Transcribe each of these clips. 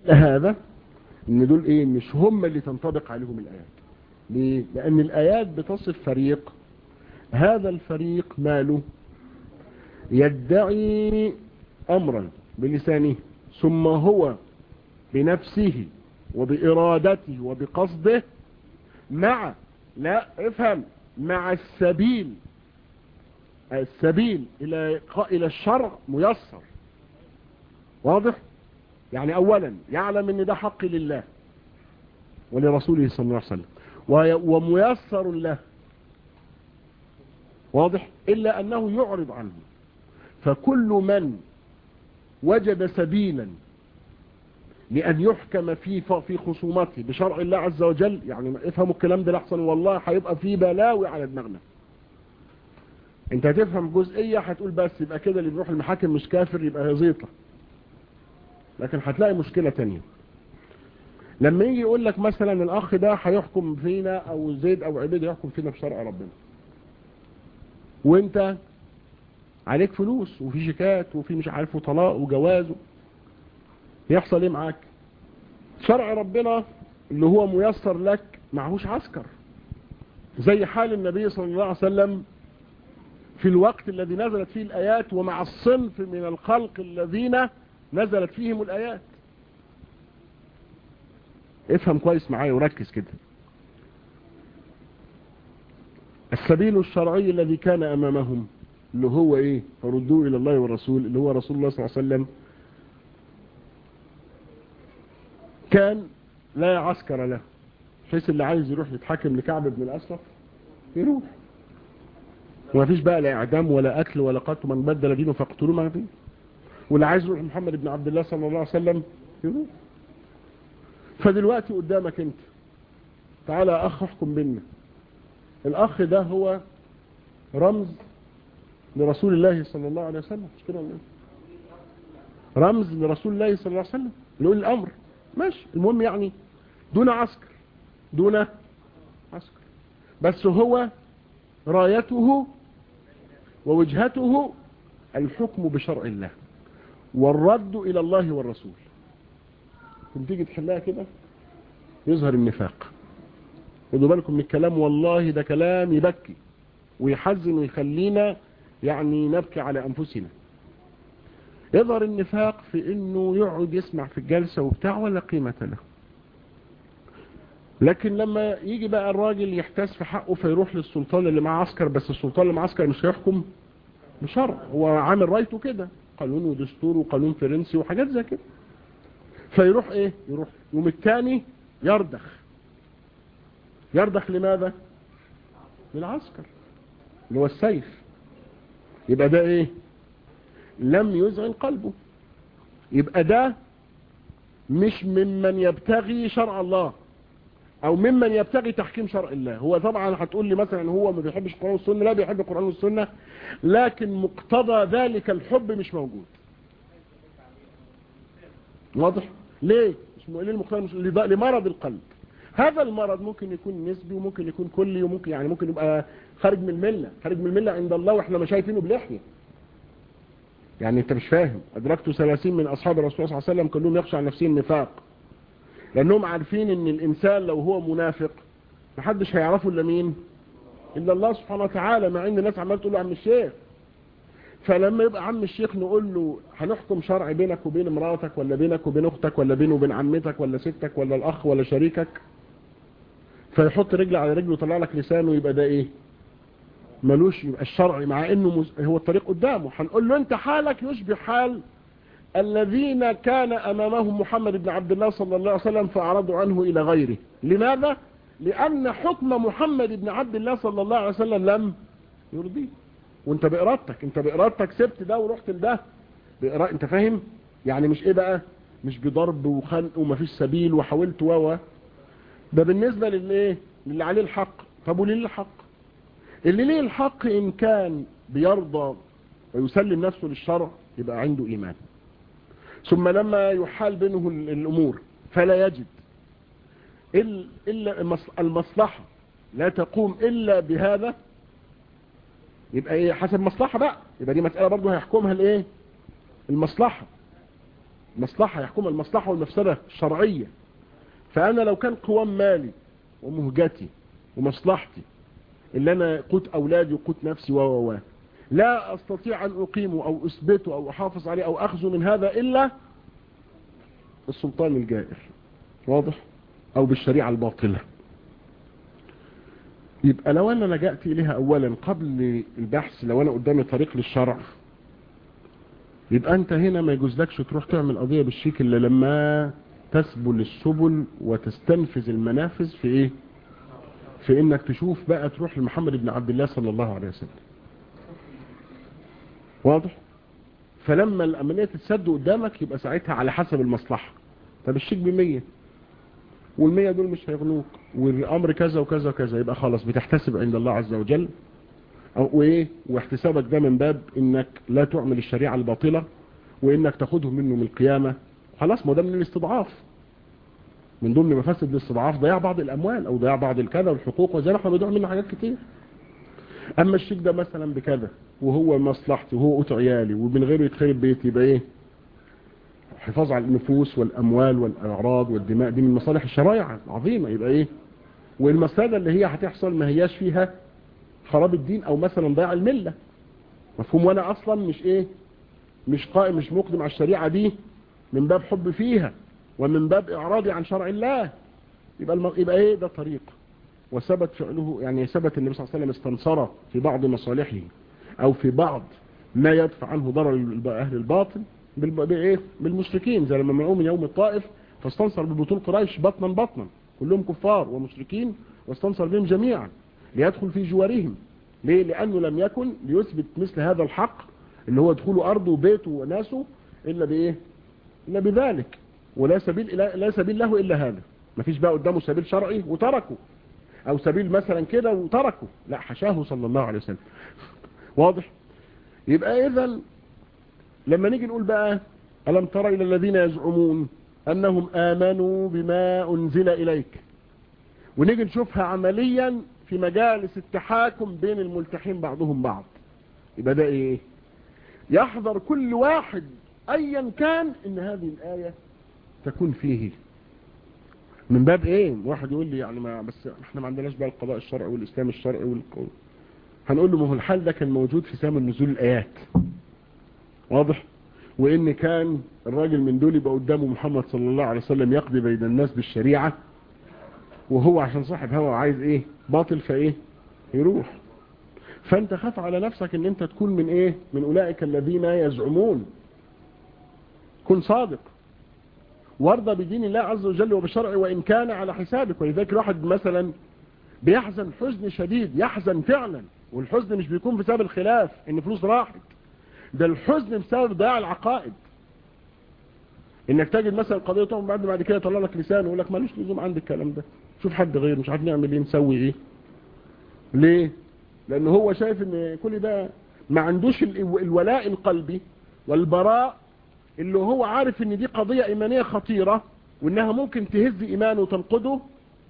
هذا ان دول ايه مش هم اللي تنطبق عليهم الايات ليه لان الايات بتصف فريق هذا الفريق ماله يدعي امرا بلسانه ثم هو بنفسه وبارادته وبقصده مع لا افهم مع السبيل السبيل الى الى الشرع ميسر واضح يعني اولا يعلم ان ده حق لله ولرسوله صلى الله عليه وسلم وميسر له واضح الا انه يعرض عنه فكل من وجد سبيلا لأن يحكم في في خصومته بشرع الله عز وجل يعني افهموا الكلام ده لحسن والله هيبقى في بلاوي على دماغنا انت هتفهم جزئية هتقول بس يبقى كده اللي بيروح المحاكم مش كافر يبقى زيطة لكن هتلاقي مشكلة تانية لما يجي يقول لك مثلا الاخ ده هيحكم فينا او زيد او عبيد يحكم فينا بشرع ربنا وانت عليك فلوس وفي شيكات وفي مش عارف طلاق وجواز يحصل ايه معاك شرع ربنا اللي هو ميسر لك معهوش عسكر زي حال النبي صلى الله عليه وسلم في الوقت الذي نزلت فيه الآيات ومع الصنف من الخلق الذين نزلت فيهم الآيات افهم كويس معايا وركز كده السبيل الشرعي الذي كان أمامهم اللي هو ايه فردوه الى الله والرسول اللي هو رسول الله صلى الله عليه وسلم كان لا عسكر له بحيث اللي عايز يروح يتحكم لكعب بن الأسرف يروح وما فيش بقى لا اعدام ولا اكل ولا قتل من بدل دينه فاقتلوه ما فيه واللي عايز يروح محمد بن عبد الله صلى الله عليه وسلم يروح فدلوقتي قدامك انت تعالى يا اخ احكم بينا الاخ ده هو رمز لرسول الله صلى الله عليه وسلم مش كده رمز لرسول الله صلى الله عليه وسلم لأولي الأمر ماشي المهم يعني دون عسكر دون عسكر بس هو رايته ووجهته الحكم بشرع الله والرد إلى الله والرسول كنت تيجي تحلها كده يظهر النفاق خدوا بالكم من الكلام والله ده كلام يبكي ويحزن ويخلينا يعني نبكي على أنفسنا يظهر النفاق في انه يقعد يسمع في الجلسة وبتاع ولا قيمة له لكن لما يجي بقى الراجل يحتاس في حقه فيروح للسلطان اللي معاه عسكر بس السلطان اللي معاه عسكر مش هيحكم بشرع هو عامل رايته كده قانون ودستور وقانون فرنسي وحاجات زي كده فيروح ايه يروح يوم الثاني يردخ يردخ لماذا للعسكر اللي هو السيف يبقى ده ايه لم يزعل قلبه يبقى ده مش ممن يبتغي شرع الله او ممن يبتغي تحكيم شرع الله هو طبعا هتقول لي مثلا هو ما بيحبش القرآن والسنة لا بيحب القرآن والسنة لكن مقتضى ذلك الحب مش موجود واضح ليه مش ليه المقتضى مش لمرض القلب هذا المرض ممكن يكون نسبي وممكن يكون كلي وممكن يعني ممكن يبقى خارج من الملة خارج من الملة عند الله واحنا ما شايفينه بلحية يعني انت مش فاهم ادركت ثلاثين من اصحاب الرسول صلى الله عليه وسلم كلهم يخشى عن نفسهم النفاق لانهم عارفين ان الانسان لو هو منافق محدش هيعرفه الا مين الا الله سبحانه وتعالى مع ان الناس عماله تقول له عم الشيخ فلما يبقى عم الشيخ نقول له هنحكم شرع بينك وبين مراتك ولا بينك وبين اختك ولا بينه وبين عمتك ولا ستك ولا الاخ ولا شريكك فيحط رجل على رجل ويطلع لك لسانه يبقى ده ايه ملوش يبقى الشرع مع انه هو الطريق قدامه هنقول له انت حالك يشبه حال الذين كان امامهم محمد بن عبد الله صلى الله عليه وسلم فاعرضوا عنه الى غيره لماذا لان حكم محمد بن عبد الله صلى الله عليه وسلم لم يرضيه وانت بارادتك انت بارادتك سبت ده ورحت لده بإرادة انت فاهم يعني مش ايه بقى مش بضرب وخنق ومفيش سبيل وحاولت و ده بالنسبة للايه للي عليه الحق طب وليه الحق اللي ليه الحق ان كان بيرضى ويسلم نفسه للشرع يبقى عنده ايمان ثم لما يحال بينه الامور فلا يجد الا المصلحة لا تقوم الا بهذا يبقى ايه حسب مصلحة بقى يبقى دي مسألة برضه هيحكمها الايه المصلحة مصلحة يحكم المصلحة والمفسدة الشرعية فأنا لو كان قوام مالي ومهجتي ومصلحتي اللي أنا قوت أولادي وقوت نفسي و و لا أستطيع أن أقيمه أو أثبته أو أحافظ عليه أو أخذه من هذا إلا السلطان الجائر واضح أو بالشريعة الباطلة يبقى لو أنا لجأت إليها أولا قبل البحث لو أنا قدامي طريق للشرع يبقى أنت هنا ما يجوزلكش تروح تعمل قضية بالشيك إلا لما تسبل السبل وتستنفذ المنافذ في إيه في إنك تشوف بقى تروح لمحمد بن عبد الله صلى الله عليه وسلم واضح فلما الأمنية تتسد قدامك يبقى ساعتها على حسب المصلحة طب الشيك بمية والمية دول مش هيغنوك والأمر كذا وكذا وكذا يبقى خلاص بتحتسب عند الله عز وجل أو وإيه واحتسابك ده من باب إنك لا تعمل الشريعة الباطلة وإنك تاخده منه من القيامة خلاص ما ده من الاستضعاف من ضمن مفاسد الاستضعاف ضياع بعض الأموال أو ضياع بعض الكذا والحقوق وزي ما احنا بنضيع منه حاجات كتير أما الشيك ده مثلا بكذا وهو مصلحتي وهو قوت عيالي ومن غيره يتخرب بيتي يبقى ايه حفاظ على النفوس والأموال والأعراض والدماء دي من مصالح الشرائع العظيمة يبقى ايه والمسألة اللي هي هتحصل ما هياش فيها خراب الدين او مثلا ضياع الملة مفهوم وانا اصلا مش ايه مش قائم مش مقدم على الشريعة دي من باب حب فيها ومن باب اعراضي عن شرع الله يبقى الم... يبقى ايه ده طريق وثبت فعله يعني ثبت النبي صلى الله عليه وسلم استنصر في بعض مصالحه او في بعض ما يدفع عنه ضرر اهل الباطل بايه بالمشركين زي لما منعوه من يوم الطائف فاستنصر ببطول قريش بطنا بطنا كلهم كفار ومشركين واستنصر بهم جميعا ليدخل في جوارهم ليه لانه لم يكن ليثبت مثل هذا الحق اللي هو دخول ارضه وبيته وناسه الا بايه الا بذلك ولا سبيل لا سبيل له الا هذا مفيش بقى قدامه سبيل شرعي وتركه او سبيل مثلا كده وتركه لا حشاه صلى الله عليه وسلم واضح يبقى اذا لما نيجي نقول بقى ألم تر إلى الذين يزعمون أنهم آمنوا بما أنزل إليك ونيجي نشوفها عمليا في مجالس التحاكم بين الملتحين بعضهم بعض يبقى ده إيه يحذر كل واحد أيا كان إن هذه الآية تكون فيه من باب إيه واحد يقول لي يعني ما بس احنا ما عندناش بقى القضاء الشرعي والإسلام الشرعي والقول هنقول له ما هو الحال ده كان موجود في سام النزول الآيات واضح وان كان الراجل من دول يبقى قدامه محمد صلى الله عليه وسلم يقضي بين الناس بالشريعة وهو عشان صاحب هوا عايز ايه باطل فايه يروح فانت خاف على نفسك ان انت تكون من ايه من اولئك الذين يزعمون كن صادق وارضى بدين الله عز وجل وبشرعه وان كان على حسابك ولذلك الواحد مثلا بيحزن حزن شديد يحزن فعلا والحزن مش بيكون بسبب الخلاف ان فلوس راحت ده الحزن بسبب ضياع العقائد انك تجد مثلا قضيه تقوم بعد بعد كده يطلع لك لسان ويقول لك مالوش لزوم عندك الكلام ده شوف حد غير مش عارف نعمل ايه نسوي ايه ليه لان هو شايف ان كل ده ما عندوش الولاء القلبي والبراء اللي هو عارف ان دي قضيه ايمانيه خطيره وانها ممكن تهز ايمانه وتنقده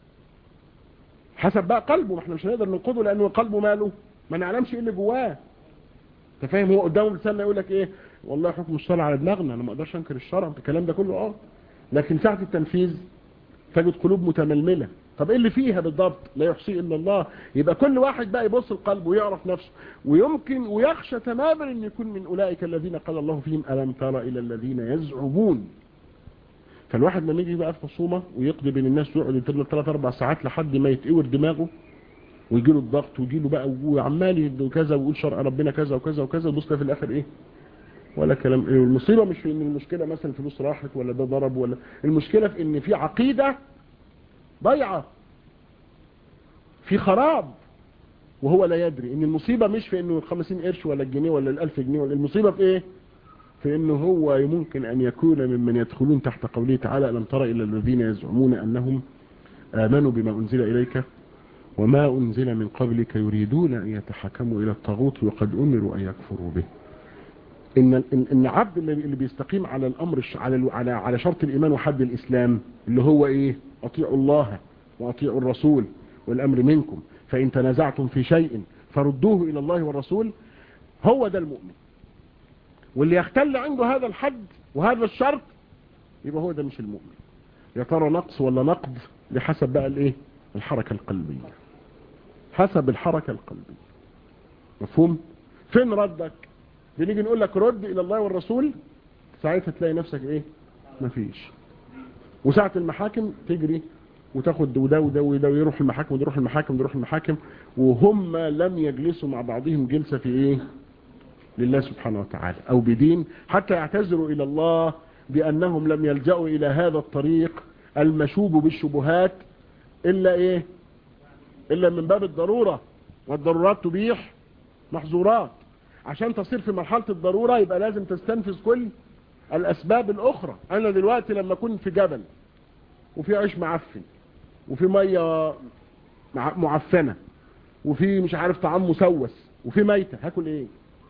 حسب بقى قلبه ما احنا مش هنقدر ننقده لانه قلبه ماله ما نعلمش ايه اللي جواه انت فاهم هو قدامه لسانه يقول لك ايه والله حكم الشرع على دماغنا انا ما اقدرش انكر الشرع الكلام ده كله اه لكن ساعه التنفيذ تجد قلوب متململه طب ايه اللي فيها بالضبط لا يحصي الا الله يبقى كل واحد بقى يبص القلب ويعرف نفسه ويمكن ويخشى تماما ان يكون من اولئك الذين قال الله فيهم الم ترى الى الذين يزعمون فالواحد لما يجي بقى في خصومه ويقضي بين الناس ويقعد يترمى 3 4 ساعات لحد ما يتقور دماغه ويجي له الضغط ويجي له بقى وعمال كذا ويقول شرع ربنا كذا وكذا وكذا وبص في الاخر ايه ولا كلام ايه والمصيبه مش في ان المشكله مثلا فلوس راحت ولا ده ضرب ولا المشكله في ان في عقيده ضيعه في خراب وهو لا يدري ان المصيبه مش في انه 50 قرش ولا الجنيه ولا ال1000 جنيه ولا المصيبه في ايه في انه هو ممكن ان يكون ممن يدخلون تحت قوله تعالى لم ترى الى الذين يزعمون انهم امنوا بما انزل اليك وما أنزل من قبلك يريدون أن يتحكموا إلى الطاغوت وقد أمروا أن يكفروا به إن إن عبد اللي بيستقيم على الأمر على على على شرط الإيمان وحد الإسلام اللي هو إيه أطيعوا الله وأطيعوا الرسول والأمر منكم فإن تنازعتم في شيء فردوه إلى الله والرسول هو ده المؤمن واللي يختل عنده هذا الحد وهذا الشرط يبقى هو ده مش المؤمن يا ترى نقص ولا نقد بحسب بقى الايه الحركة القلبية حسب الحركة القلبية مفهوم فين ردك بنيجي نقول لك رد الى الله والرسول ساعتها تلاقي نفسك ايه مفيش وساعة المحاكم تجري وتاخد وده وده وده ويروح المحاكم وده يروح المحاكم وده يروح المحاكم وهم لم يجلسوا مع بعضهم جلسة في ايه لله سبحانه وتعالى او بدين حتى يعتذروا الى الله بانهم لم يلجأوا الى هذا الطريق المشوب بالشبهات الا ايه الا من باب الضرورة والضرورات تبيح محظورات عشان تصير في مرحلة الضرورة يبقى لازم تستنفذ كل الاسباب الاخرى انا دلوقتي لما اكون في جبل وفي عيش معفن وفي مية معفنة وفي مش عارف طعام مسوس وفي ميتة هاكل ايه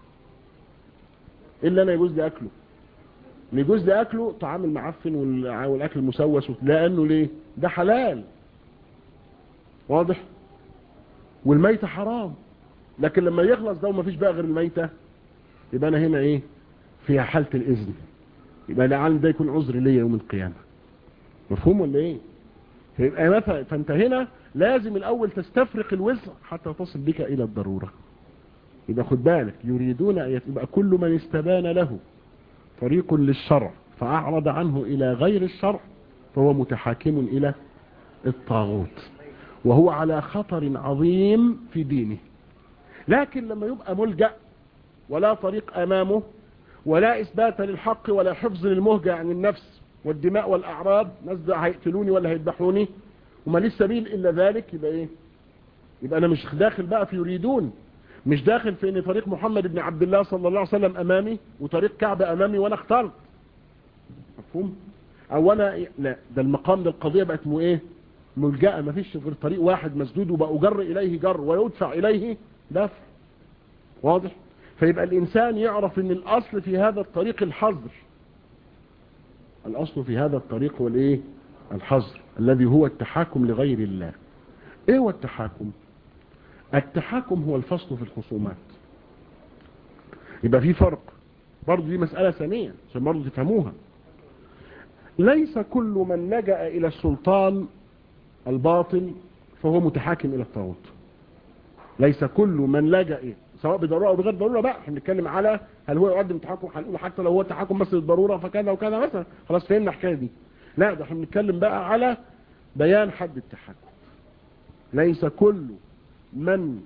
ايه اللي انا يجوز لي اكله اللي يجوز لي اكله طعام المعفن والاكل المسوس لانه ليه ده حلال واضح والميتة حرام لكن لما يخلص ده ومفيش بقى غير الميتة يبقى انا هنا ايه فيها حالة الاذن يبقى لعل ده يكون عذر ليا يوم القيامة مفهوم ولا ايه فيبقى مثلا فانت هنا لازم الاول تستفرق الوزر حتى تصل بك الى الضرورة يبقى خد بالك يريدون ان يبقى كل من استبان له طريق للشرع فاعرض عنه الى غير الشرع فهو متحاكم الى الطاغوت وهو على خطر عظيم في دينه لكن لما يبقى ملجأ ولا طريق امامه ولا اثبات للحق ولا حفظ للمهجة عن النفس والدماء والاعراض ناس هيقتلوني ولا هيذبحوني وما ليش سبيل الا ذلك يبقى ايه يبقى انا مش داخل بقى في يريدون مش داخل في ان طريق محمد بن عبد الله صلى الله عليه وسلم امامي وطريق كعب امامي وانا اخترت مفهوم او انا لا ده المقام ده القضية بقت مو ايه ملجأة ما فيش غير طريق واحد مسدود وبقى أجر إليه جر ويدفع إليه دفع واضح فيبقى الإنسان يعرف أن الأصل في هذا الطريق الحظر الأصل في هذا الطريق هو الإيه الحظر الذي هو التحاكم لغير الله إيه هو التحاكم التحاكم هو الفصل في الخصومات يبقى في فرق برضو دي مسألة ثانية عشان برضو تفهموها ليس كل من لجأ إلى السلطان الباطل فهو متحاكم الى الطاغوت ليس كل من لجأ سواء بضرورة او بغير ضرورة بقى احنا بنتكلم على هل هو يقدم تحكم هنقول حتى لو هو تحكم بس للضرورة فكذا وكذا مثلا خلاص فهمنا الحكايه دي لا ده احنا بنتكلم بقى على بيان حد التحكم ليس كل من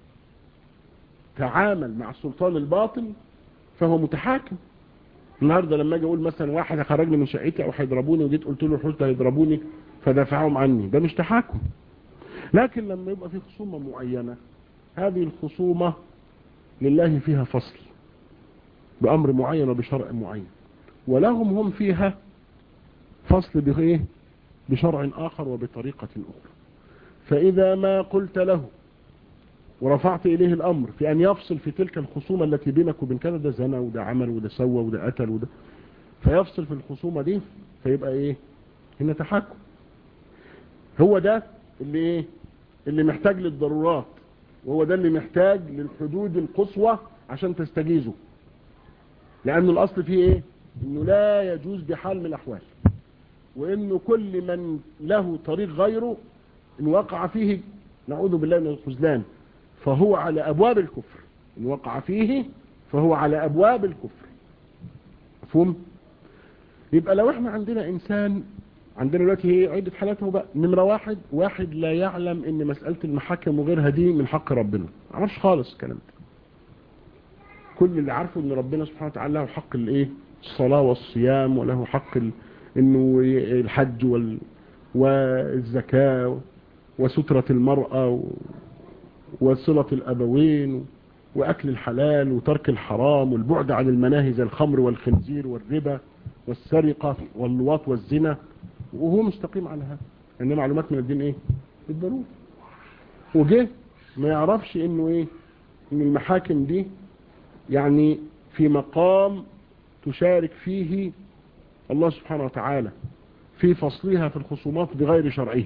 تعامل مع السلطان الباطل فهو متحاكم النهارده لما اجي اقول مثلا واحد خرجني من شقتي او هيضربوني وجيت قلت له حلت هيضربوني فدافعهم عني ده مش تحاكم لكن لما يبقى في خصومة معينة هذه الخصومة لله فيها فصل بأمر معين وبشرع معين ولهم هم فيها فصل بإيه بشرع آخر وبطريقة أخرى فإذا ما قلت له ورفعت إليه الأمر في أن يفصل في تلك الخصومة التي بينك وبين كذا ده زنا وده عمل وده سوى وده قتل وده فيفصل في الخصومة دي فيبقى إيه هنا تحكم هو ده اللي ايه اللي محتاج للضرورات وهو ده اللي محتاج للحدود القصوى عشان تستجيزه لانه الاصل فيه ايه انه لا يجوز بحال من الاحوال وانه كل من له طريق غيره ان وقع فيه نعوذ بالله من الخذلان فهو على ابواب الكفر ان وقع فيه فهو على ابواب الكفر مفهوم يبقى لو احنا عندنا انسان عندنا دلوقتي هي عدة حالات بقى نمرة واحد واحد لا يعلم ان مسألة المحاكم وغيرها دي من حق ربنا ما عرفش خالص الكلام ده كل اللي عارفه ان ربنا سبحانه وتعالى له حق الايه الصلاة والصيام وله حق ال... انه الحج وال... والزكاة وسترة المرأة و... وصلة الابوين واكل الحلال وترك الحرام والبعد عن المناهي زي الخمر والخنزير والربا والسرقة واللواط والزنا وهو مستقيم على هذا ان معلومات من الدين ايه بالضرورة وجه ما يعرفش انه ايه ان المحاكم دي يعني في مقام تشارك فيه الله سبحانه وتعالى في فصلها في الخصومات بغير شرعه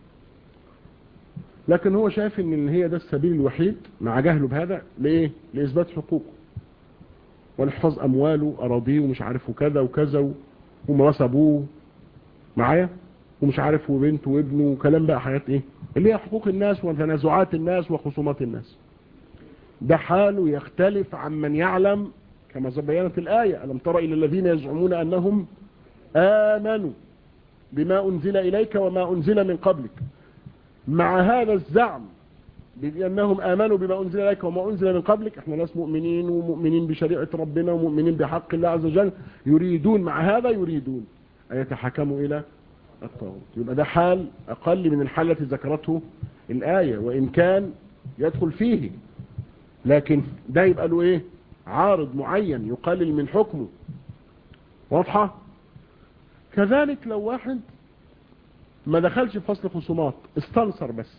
لكن هو شايف ان هي ده السبيل الوحيد مع جهله بهذا لايه لاثبات حقوقه ولحفظ امواله اراضيه ومش عارف وكذا وكذا ومراس ابوه معايا ومش عارف وبنت وابنه وكلام بقى حاجات ايه اللي هي حقوق الناس وتنازعات الناس وخصومات الناس ده حاله يختلف عن من يعلم كما بينت الآية ألم ترى إلى الذين يزعمون أنهم آمنوا بما أنزل إليك وما أنزل من قبلك مع هذا الزعم بأنهم آمنوا بما أنزل إليك وما أنزل من قبلك احنا ناس مؤمنين ومؤمنين بشريعة ربنا ومؤمنين بحق الله عز وجل يريدون مع هذا يريدون أن يتحكموا إلى الطاغوت يبقى ده حال أقل من الحال التي ذكرته الآية وإن كان يدخل فيه لكن ده يبقى له إيه عارض معين يقلل من حكمه واضحة كذلك لو واحد ما دخلش في فصل خصومات استنصر بس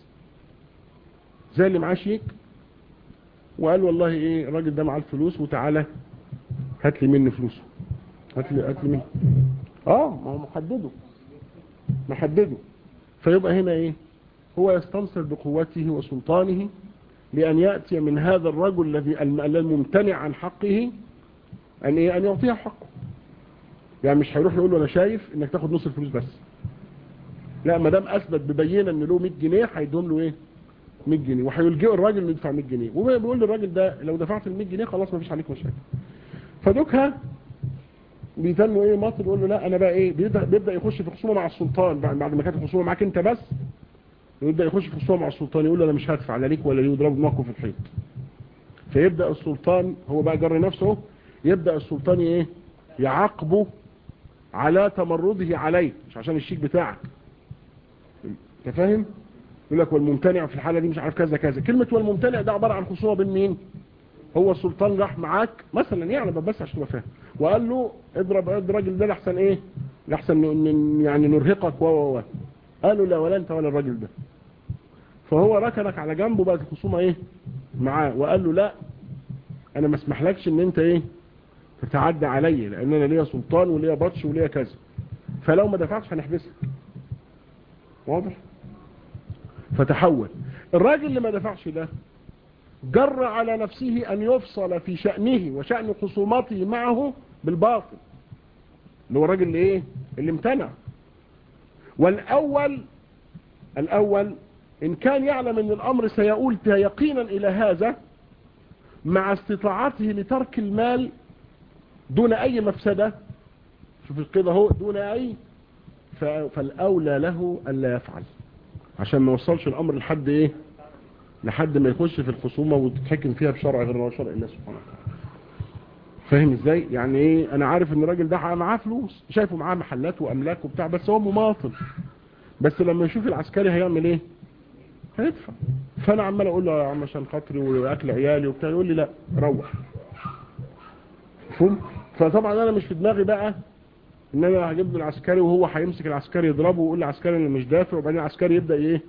زي اللي معاه شيك وقال والله ايه الراجل ده معاه الفلوس وتعالى هات لي منه فلوسه هات لي هات لي منه اه ما هو محدده محدده فيبقى هنا ايه هو يستنصر بقوته وسلطانه لأن يأتي من هذا الرجل الذي الممتنع عن حقه أن إيه أن يعطيه حقه يعني مش هيروح يقول له أنا شايف إنك تاخد نص الفلوس بس لا ما دام أثبت ببينة إن له 100 جنيه هيدوم له إيه 100 جنيه وهيلجئ الراجل إنه يدفع 100 جنيه وبيقول للراجل ده لو دفعت ال 100 جنيه خلاص ما فيش عليك مشاكل فدوكها بيتنوا ايه مصر يقول له لا انا بقى ايه بيبدا, بيبدأ يخش في خصومه مع السلطان بعد ما كانت الخصومه معاك انت بس يبدأ يخش في خصومه مع السلطان يقول له انا مش هدفع لا ليك ولا ليه يضرب دماغه في الحيط فيبدأ السلطان هو بقى جر نفسه يبدأ السلطان ايه يعاقبه على تمرده عليه مش عشان الشيك بتاعك انت فاهم يقول لك والممتنع في الحالة دي مش عارف كذا كذا كلمة والممتنع ده عبارة عن خصومه بين مين هو السلطان راح معاك مثلا يعني بس عشان تبقى فاهم وقال له اضرب الراجل ده لحسن ايه لحسن يعني نرهقك و و قالوا لا ولا انت ولا الراجل ده فهو ركنك على جنبه بقت الخصومه ايه معاه وقال له لا انا ما اسمحلكش ان انت ايه تتعدى عليا لان انا ليا سلطان وليا بطش وليا كذا فلو ما دفعتش هنحبسك واضح فتحول الراجل اللي ما دفعش ده جر على نفسه أن يفصل في شأنه وشأن خصوماته معه بالباطل اللي هو الراجل اللي ايه اللي امتنع والأول الأول إن كان يعلم أن الأمر سيؤول يقينا إلى هذا مع استطاعته لترك المال دون أي مفسدة شوف القيضة هو دون أي فالأولى له ألا يفعل عشان ما يوصلش الأمر لحد إيه لحد ما يخش في الخصومة وتتحكم فيها بشرع غير ما شرع الله سبحانه وتعالى فاهم ازاي يعني ايه انا عارف ان الراجل ده معاه فلوس شايفه معاه محلات واملاك وبتاع بس هو مماطل بس لما يشوف العسكري هيعمل ايه هيدفع فانا عمال اقول له يا عم عشان خاطري واكل عيالي وبتاع يقول لي لا روح مفهوم فطبعا انا مش في دماغي بقى ان انا هجيب له العسكري وهو هيمسك العسكري يضربه ويقول للعسكري انا مش دافع وبعدين العسكري يبدا ايه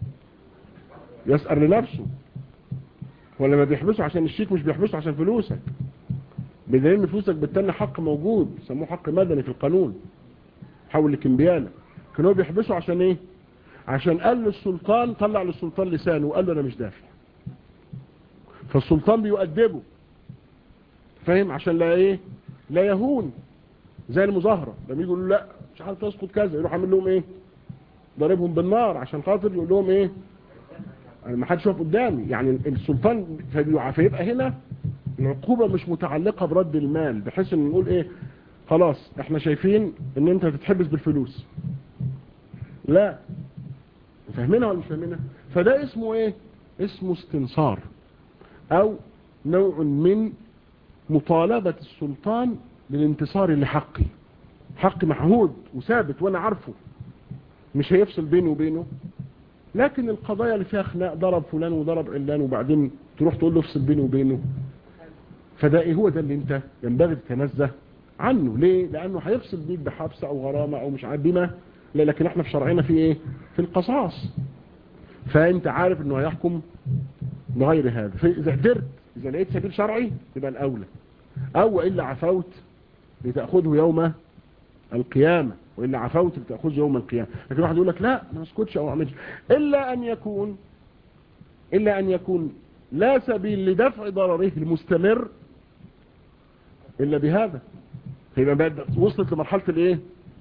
يسأل لنفسه ولا ما بيحبسه عشان الشيك مش بيحبسه عشان فلوسك بدليل ان فلوسك بالتالي حق موجود يسموه حق مدني في القانون حول لكمبياله كان هو بيحبسه عشان ايه عشان قال للسلطان طلع للسلطان لسانه وقال له انا مش دافع فالسلطان بيؤدبه فاهم عشان لا ايه لا يهون زي المظاهره لما يجوا لا مش عارف تسقط كذا يروح عامل لهم ايه ضاربهم بالنار عشان خاطر يقول لهم ايه ما حدش يقف قدامي يعني السلطان فيبقى هنا العقوبة مش متعلقة برد المال بحيث ان نقول ايه خلاص احنا شايفين ان انت تتحبس بالفلوس لا فاهمينها ولا مش فاهمينها فده اسمه ايه اسمه استنصار او نوع من مطالبة السلطان بالانتصار لحقي حق معهود وثابت وانا عارفه مش هيفصل بينه وبينه لكن القضايا اللي فيها خناق ضرب فلان وضرب علان وبعدين تروح تقول له افصل بينه وبينه فده ايه هو ده اللي انت ينبغي تتنزه عنه ليه لانه هيفصل بيك بحبس او غرامة او مش عارف بما لا لكن احنا في شرعنا في ايه في القصاص فانت عارف انه هيحكم بغير هذا فاذا قدرت اذا لقيت سبيل شرعي يبقى الاولى او الا عفوت لتاخذه يوم القيامه والا عفوت لتاخذه يوم القيامه لكن واحد يقول لك لا ما اسكتش او اعملش الا ان يكون الا ان يكون لا سبيل لدفع ضرره المستمر الا بهذا فيبقى وصلت لمرحله الايه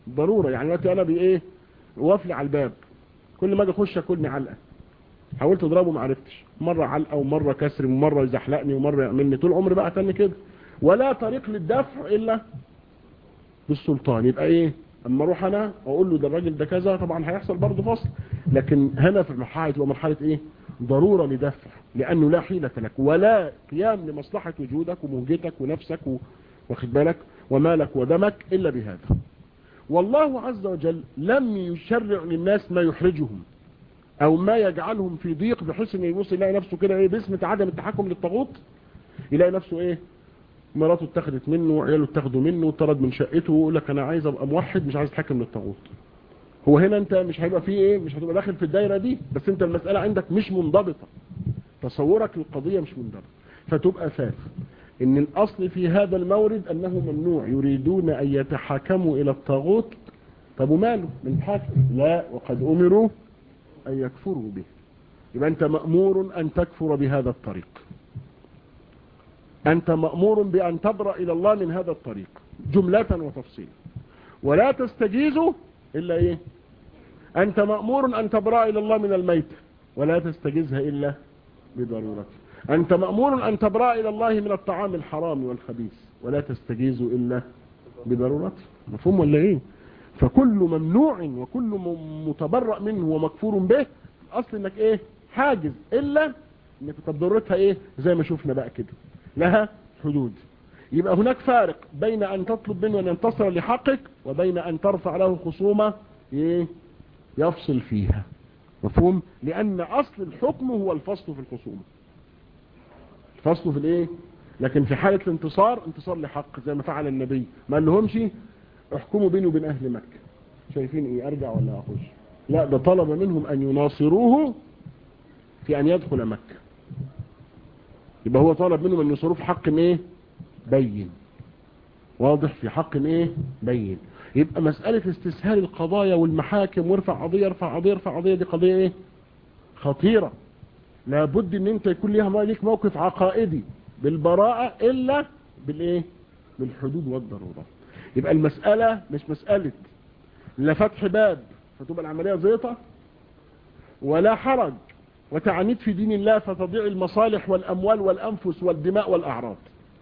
ضرورة يعني دلوقتي انا بايه وافلي على الباب كل ما اجي اخش اكلني علقه حاولت اضربه ما عرفتش مره علقه ومره كسر ومره يزحلقني ومره يعملني طول عمري بقى تاني كده ولا طريق للدفع الا بالسلطان يبقى ايه اما اروح انا واقول له ده الراجل ده كذا طبعا هيحصل برضه فصل لكن هنا في المرحله تبقى مرحله ايه ضروره لدفع لانه لا حيله لك ولا قيام لمصلحه وجودك ومهجتك ونفسك و... واخد بالك ومالك ودمك الا بهذا والله عز وجل لم يشرع للناس ما يحرجهم او ما يجعلهم في ضيق بحيث ان يبص يلاقي نفسه كده ايه باسم عدم التحكم للطاغوت يلاقي نفسه ايه مراته اتخذت منه وعياله اتخذوا منه وطرد من شقته ويقول لك انا عايز ابقى موحد مش عايز اتحكم للطاغوت هو هنا انت مش هيبقى فيه ايه مش هتبقى داخل في الدايره دي بس انت المساله عندك مش منضبطه تصورك للقضيه مش منضبط فتبقى فاهم ان الاصل في هذا المورد انه ممنوع يريدون ان يتحاكموا الى الطاغوت طب وماله من حاكم لا وقد امروا ان يكفروا به يبقى انت مأمور ان تكفر بهذا الطريق انت مأمور بان تبرأ الى الله من هذا الطريق جملة وتفصيلا ولا تستجيزه الا ايه انت مأمور ان تبرأ الى الله من الميت ولا تستجيزها الا بضرورته أنت مأمور أن تبرأ إلى الله من الطعام الحرام والخبيث ولا تستجيز إلا بضرورته مفهوم ولا إيه فكل ممنوع وكل متبرأ منه ومكفور به أصل إنك إيه حاجز إلا إنك طب ضرورتها إيه زي ما شفنا بقى كده لها حدود يبقى هناك فارق بين أن تطلب منه أن ينتصر لحقك وبين أن ترفع له خصومة إيه يفصل فيها مفهوم لأن أصل الحكم هو الفصل في الخصومة فصله في الايه لكن في حالة الانتصار انتصار لحق زي ما فعل النبي ما قال لهمش احكموا بيني وبين اهل مكة شايفين ايه ارجع ولا اخش لا ده طلب منهم ان يناصروه في ان يدخل مكة يبقى هو طلب منهم ان ينصروه في حق ايه بين واضح في حق ايه بين يبقى مسألة استسهال القضايا والمحاكم وارفع قضية ارفع قضية ارفع قضية دي قضية ايه خطيرة لابد ان انت يكون ليها ليك موقف عقائدي بالبراءة الا بالايه بالحدود والضرورات يبقى المسألة مش مسألة لا فتح باب فتبقى العملية زيطة ولا حرج وتعنيد في دين الله فتضيع المصالح والاموال والانفس والدماء والاعراض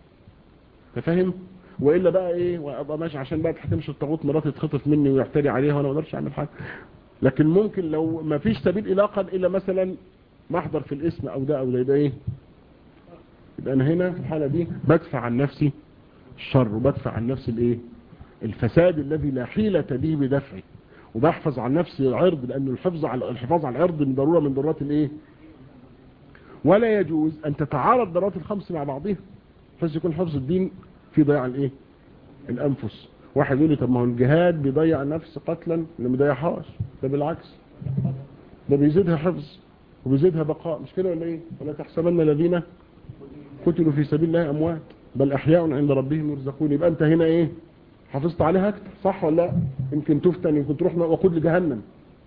تفهم والا بقى ايه وابقى ماشي عشان بقى تحكمش الطاغوت مراتي تخطف مني ويعتدي عليها وانا ما اقدرش اعمل حاجه لكن ممكن لو ما فيش سبيل الاقا الا مثلا محضر في الاسم او ده او ده يبقى ايه يبقى انا هنا في الحالة دي بدفع عن نفسي الشر وبدفع عن نفسي الايه الفساد الذي لا حيلة به بدفعه وبحفظ عن نفسي العرض لانه الحفظ على الحفاظ على العرض من ضرورة من ضرورات الايه ولا يجوز ان تتعارض ضرورات الخمس مع بعضها بحيث يكون حفظ الدين في ضياع الايه الانفس واحد يقول لي طب ما هو الجهاد بيضيع نفس قتلا اللي ما بيضيعهاش ده بالعكس ده بيزيدها حفظ وبيزيدها بقاء مش كده ولا ايه ولا تحسبن الذين قتلوا في سبيل الله اموات بل احياء عند ربهم يرزقون يبقى انت هنا ايه حافظت عليها اكتر صح ولا لا يمكن تفتن يمكن تروح وقود لجهنم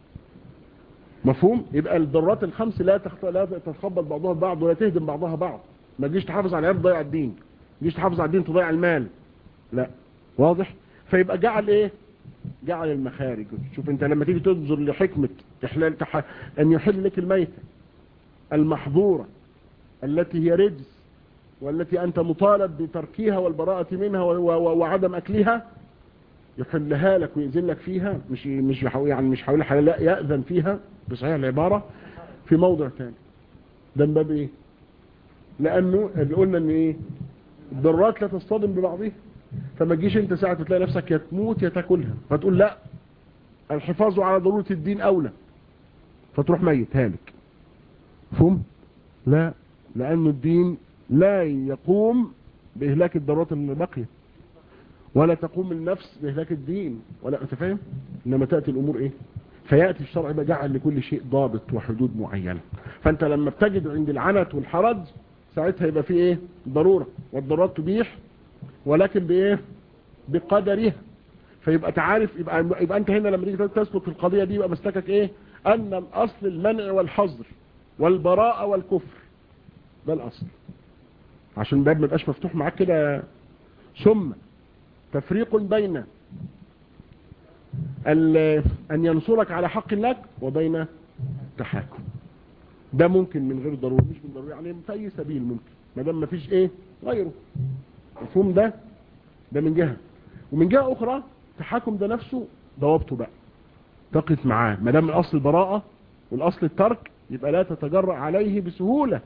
مفهوم يبقى الضرورات الخمس لا تخط... لا تتخبط بعضها ببعض ولا تهدم بعضها بعض ما تجيش تحافظ على العرض تضيع الدين ما تجيش تحافظ على الدين تضيع المال لا واضح فيبقى جعل ايه جعل المخارج شوف انت لما تيجي تنظر لحكمة احلال تح... ان يحل لك الميتة المحظورة التي هي رجس والتي انت مطالب بتركيها والبراءة منها و... و... وعدم اكلها يحلها لك ويأذن لك فيها مش مش يعني مش حول حلال لا يأذن فيها بصحيح العبارة في موضع ثاني ده من باب ايه لانه اللي قلنا ان ايه الضرات لا تصطدم ببعضها فما تجيش انت ساعة تلاقي نفسك يا تموت يا تاكلها فتقول لا الحفاظ على ضرورة الدين اولى فتروح ميت هالك فهم لا لان الدين لا يقوم باهلاك الضرورات الباقيه ولا تقوم النفس بإهلاك الدين ولا أنت فاهم إنما تأتي الأمور إيه فيأتي الشرع بجعل لكل شيء ضابط وحدود معينة فأنت لما بتجد عند العنت والحرج ساعتها يبقى فيه إيه ضرورة والضرورات تبيح ولكن بإيه بقدرها فيبقى تعارف يبقى, يبقى أنت هنا لما تيجي تسلك في القضية دي يبقى مسلكك إيه أن الأصل المنع والحظر والبراءة والكفر ده الأصل عشان الباب ما يبقاش مفتوح معاك كده ثم تفريق بين أن ينصرك على حق لك وبين التحاكم ده ممكن من غير ضروري مش من ضروري يعني في أي سبيل ممكن ما دام ما فيش إيه غيره مفهوم ده ده من جهة ومن جهة أخرى التحاكم ده نفسه ضوابطه بقى تقف معاه ما دام الأصل البراءة والأصل الترك يبقى لا تتجرأ عليه بسهولة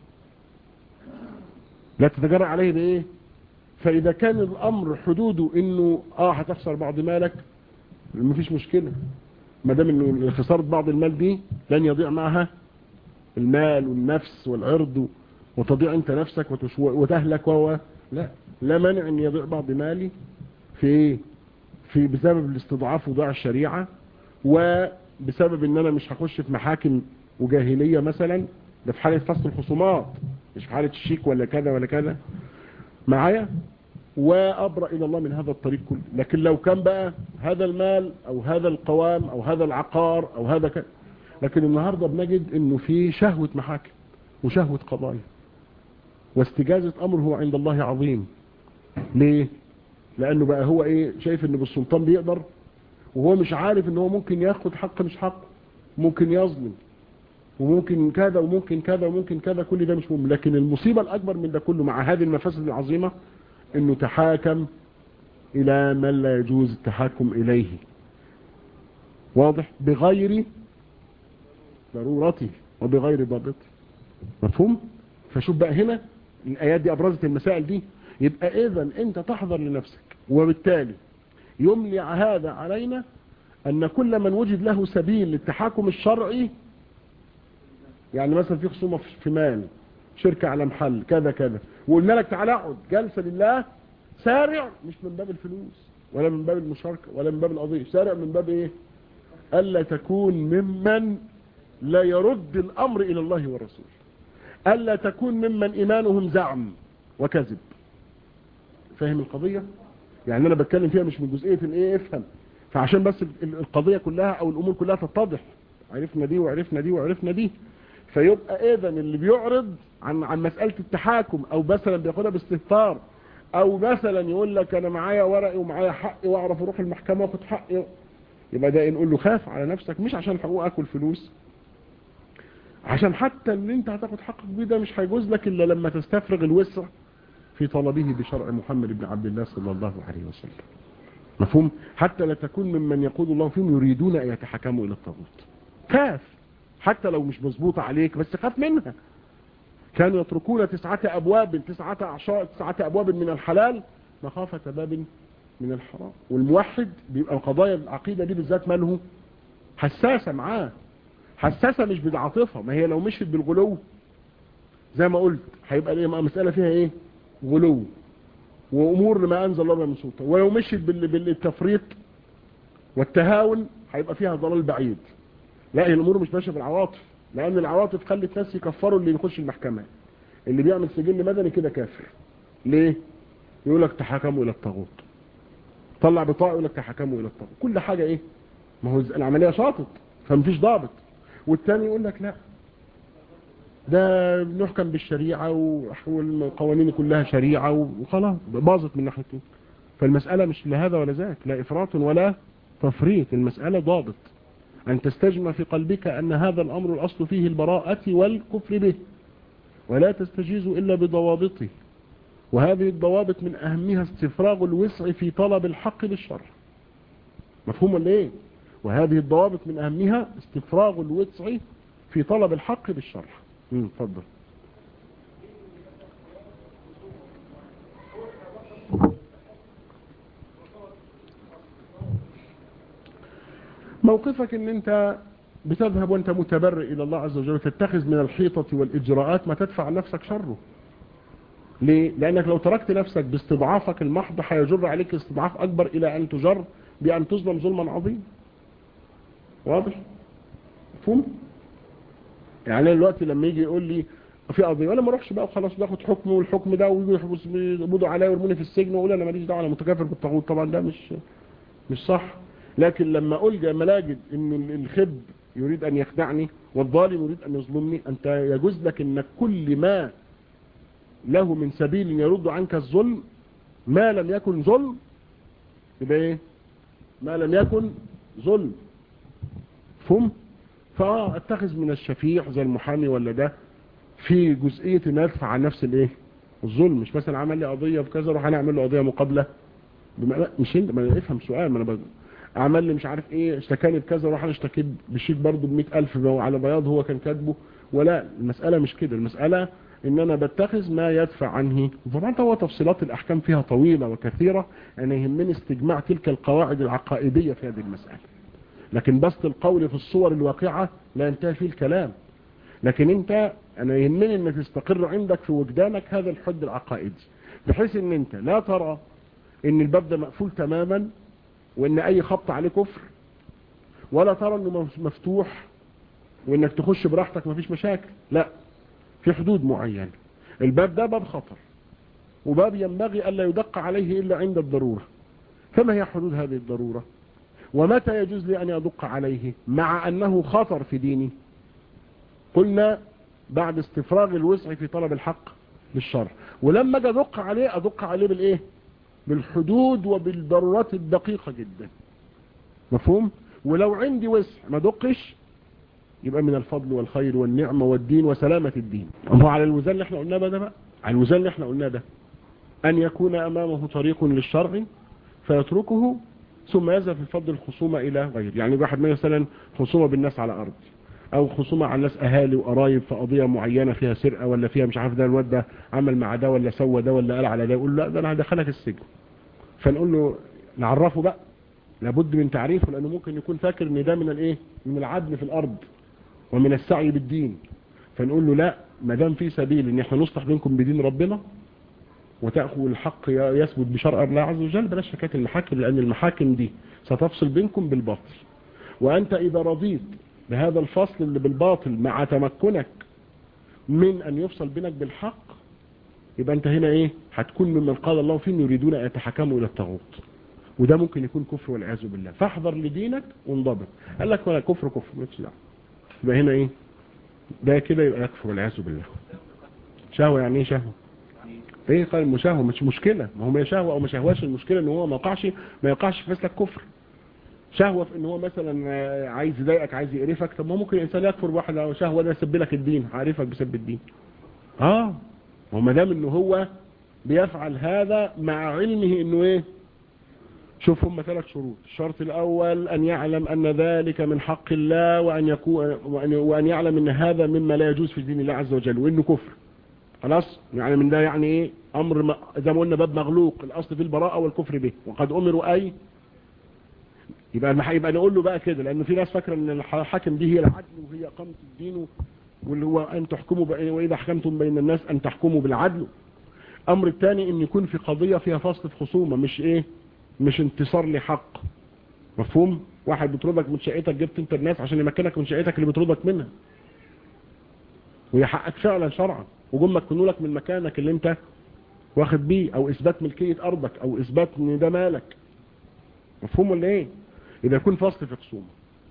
لا تتجرأ عليه بإيه فإذا كان الأمر حدوده إنه آه هتخسر بعض مالك مفيش مشكلة ما دام إنه خسارة بعض المال دي لن يضيع معها المال والنفس والعرض وتضيع أنت نفسك وتهلك وهو لا لا مانع أن يضيع بعض مالي في إيه في بسبب الاستضعاف وضاع الشريعة وبسبب ان انا مش هخش في محاكم وجاهلية مثلا ده في حالة فصل الخصومات مش في حالة الشيك ولا كذا ولا كذا معايا وابرأ الى الله من هذا الطريق كله لكن لو كان بقى هذا المال او هذا القوام او هذا العقار او هذا كذا لكن النهاردة بنجد انه في شهوة محاكم وشهوة قضايا واستجازة امره عند الله عظيم ليه لانه بقى هو ايه شايف ان بالسلطان بيقدر وهو مش عارف ان هو ممكن ياخد حق مش حق ممكن يظلم وممكن كذا وممكن كذا وممكن كذا كل ده مش مهم لكن المصيبة الاكبر من ده كله مع هذه المفاسد العظيمة انه تحاكم الى من لا يجوز التحاكم اليه واضح بغير ضرورته وبغير ضابطه مفهوم فشوف بقى هنا الايات دي ابرزت المسائل دي يبقى اذا انت تحضر لنفسك وبالتالي يملي هذا علينا ان كل من وجد له سبيل للتحاكم الشرعي يعني مثلا في خصومه في مال شركة على محل كذا كذا وقلنا لك تعالى اقعد جلسة لله سارع مش من باب الفلوس ولا من باب المشاركة ولا من باب القضية سارع من باب ايه الا تكون ممن لا يرد الامر الى الله والرسول الا تكون ممن ايمانهم زعم وكذب فاهم القضية يعني انا بتكلم فيها مش من جزئية الايه افهم فعشان بس القضية كلها او الامور كلها تتضح عرفنا دي وعرفنا دي وعرفنا دي فيبقى اذا اللي بيعرض عن عن مسألة التحاكم او مثلا بياخدها باستهتار او مثلا يقول لك انا معايا ورقي ومعايا حقي واعرف اروح المحكمة واخد حقي يبقى ده نقول له خاف على نفسك مش عشان حقوقك والفلوس عشان حتى اللي انت هتاخد حقك بيه ده مش هيجوز لك الا لما تستفرغ الوسع في طلبه بشرع محمد بن عبد الله صلى الله عليه وسلم مفهوم حتى لا تكون ممن يقول الله فيهم يريدون ان يتحكموا الى الطاغوت خاف حتى لو مش مظبوطه عليك بس خاف منها كانوا يتركون تسعة أبواب تسعة أعشاء تسعة أبواب من الحلال مخافة باب من الحرام والموحد بيبقى قضايا العقيدة دي بالذات ماله حساسة معاه حساسة مش بالعاطفة ما هي لو مشيت بالغلو زي ما قلت هيبقى ايه مسألة فيها ايه غلو وامور ما انزل الله من سلطان ولو مشيت بالتفريط والتهاون هيبقى فيها ضلال بعيد لا هي الامور مش ماشيه بالعواطف لان العواطف خلت ناس يكفروا اللي يخش المحكمه اللي بيعمل سجل مدني كده كافر ليه يقول لك تحكموا الى الطاغوت طلع بطاقه يقول لك تحكموا الى الطاغوت كل حاجه ايه ما هو العمليه شاطط فمفيش ضابط والتاني يقول لك لا ده نحكم بالشريعة والقوانين كلها شريعة وخلاص باظت من ناحيته فالمسألة مش لهذا ولا ذاك لا إفراط ولا تفريط المسألة ضابط أن تستجمع في قلبك أن هذا الأمر الأصل فيه البراءة والكفر به ولا تستجيز إلا بضوابطه وهذه الضوابط من أهمها استفراغ الوسع في طلب الحق بالشرع مفهوم ولا إيه وهذه الضوابط من أهمها استفراغ الوسع في طلب الحق بالشرع اتفضل موقفك ان انت بتذهب وانت متبرئ الى الله عز وجل وتتخذ من الحيطة والاجراءات ما تدفع عن نفسك شره ليه؟ لانك لو تركت نفسك باستضعافك المحض هيجر عليك استضعاف اكبر الى ان تجر بان تظلم ظلما عظيما واضح مفهوم يعني دلوقتي لما يجي يقول لي في قضيه ولا ما اروحش بقى وخلاص باخد حكم والحكم ده ويجوا يقبضوا عليا ويرموني في السجن واقول انا ماليش دعوه انا متكافر بالطاغوت طبعا ده مش مش صح لكن لما الجا ملاجد ان الخب يريد ان يخدعني والظالم يريد ان يظلمني انت يجوز لك انك كل ما له من سبيل يرد عنك الظلم ما لم يكن ظلم يبقى ايه ما لم يكن ظلم فهم فاتخذ من الشفيع زي المحامي ولا ده في جزئية ان يدفع عن نفس الايه الظلم مش مثلا عمل لي قضية بكذا اروح انا اعمل له قضية مقابلة بما مش انت ما افهم سؤال ما انا بقى. عمل لي مش عارف ايه اشتكاني بكذا اروح انا اشتكيت بشيك برضه ب 100000 على بياض هو كان كاتبه ولا المسألة مش كده المسألة ان انا بتخذ ما يدفع عنه طبعا هو تفصيلات الاحكام فيها طويلة وكثيرة انا يهمني استجماع تلك القواعد العقائدية في هذه المسألة لكن بسط القول في الصور الواقعة لا ينتهي فيه الكلام لكن انت انا يهمني ان تستقر عندك في وجدانك هذا الحد العقائدي بحيث ان انت لا ترى ان الباب ده مقفول تماما وان اي خبط عليه كفر ولا ترى انه مفتوح وانك تخش براحتك مفيش مشاكل لا في حدود معينة الباب ده باب خطر وباب ينبغي ألا يدق عليه إلا عند الضرورة فما هي حدود هذه الضرورة ومتى يجوز لي أن يدق عليه مع أنه خطر في ديني قلنا بعد استفراغ الوسع في طلب الحق بالشرع ولما اجي ادق عليه ادق عليه بالايه بالحدود وبالضرورات الدقيقة جدا مفهوم ولو عندي وسع ما دقش يبقى من الفضل والخير والنعمة والدين وسلامة الدين هو على الوزان اللي احنا قلناه ده بقى على الوزان اللي احنا قلناه ده ان يكون امامه طريق للشرع فيتركه ثم يذهب في فضل الخصومة الى غير يعني واحد مثلا خصومة بالناس على ارض او خصومة على الناس اهالي وقرايب في قضية معينة فيها سرقة ولا فيها مش عارف ده الواد ده عمل مع ده ولا سوى ده ولا قال على ده يقول لا ده انا هدخلك السجن فنقول له نعرفه بقى لابد من تعريفه لانه ممكن يكون فاكر ان ده من الايه من العدل في الارض ومن السعي بالدين فنقول له لا ما دام في سبيل ان احنا نصلح بينكم بدين ربنا وتأخذ الحق يثبت بشرع الله عز وجل بلاش حكايه المحاكم لان المحاكم دي ستفصل بينكم بالباطل وانت اذا رضيت بهذا الفصل اللي بالباطل مع تمكنك من ان يفصل بينك بالحق يبقى انت هنا ايه هتكون ممن قال الله فين يريدون ان يتحكموا الى الطاغوت وده ممكن يكون كفر والعياذ بالله فاحذر لدينك وانضبط قال لك ولا كفر كفر مش دعوه يبقى هنا ايه ده كده يبقى يكفر والعياذ بالله شهوه يعني ايه شهوه ايه قال مشاهوه مش مشكله ما هو ما شهوه او ما شهواش المشكله ان هو ما يقعش ما يقعش في مسلك كفر شهوه في ان هو مثلا عايز يضايقك عايز يقرفك طب ما ممكن الانسان يكفر بواحد او شهوه ده يسب لك الدين عارفك بسب الدين اه وما دام انه هو بيفعل هذا مع علمه انه ايه شوف هم ثلاث شروط الشرط الاول ان يعلم ان ذلك من حق الله وان يكون وان, وأن يعلم ان هذا مما لا يجوز في دين الله عز وجل وانه كفر خلاص يعني من ده يعني ايه امر زي ما قلنا باب مغلوق الاصل في البراءه والكفر به وقد امروا اي يبقى المح... يبقى نقول له بقى كده لان في ناس فاكره ان الحاكم دي هي العدل وهي اقامه الدين واللي هو ان تحكموا ب... واذا حكمتم بين الناس ان تحكموا بالعدل امر الثاني ان يكون في قضيه فيها فصل في خصومه مش ايه مش انتصار لحق مفهوم واحد بيطردك من شقتك جبت انت الناس عشان يمكنك من شقتك اللي بيطردك منها وهي حقك فعلا شرعا وجم مكنوا لك من مكانك اللي انت واخد بيه او اثبات ملكيه ارضك او اثبات ان ده مالك مفهوم ولا ايه اذا يكون فصل في خصومه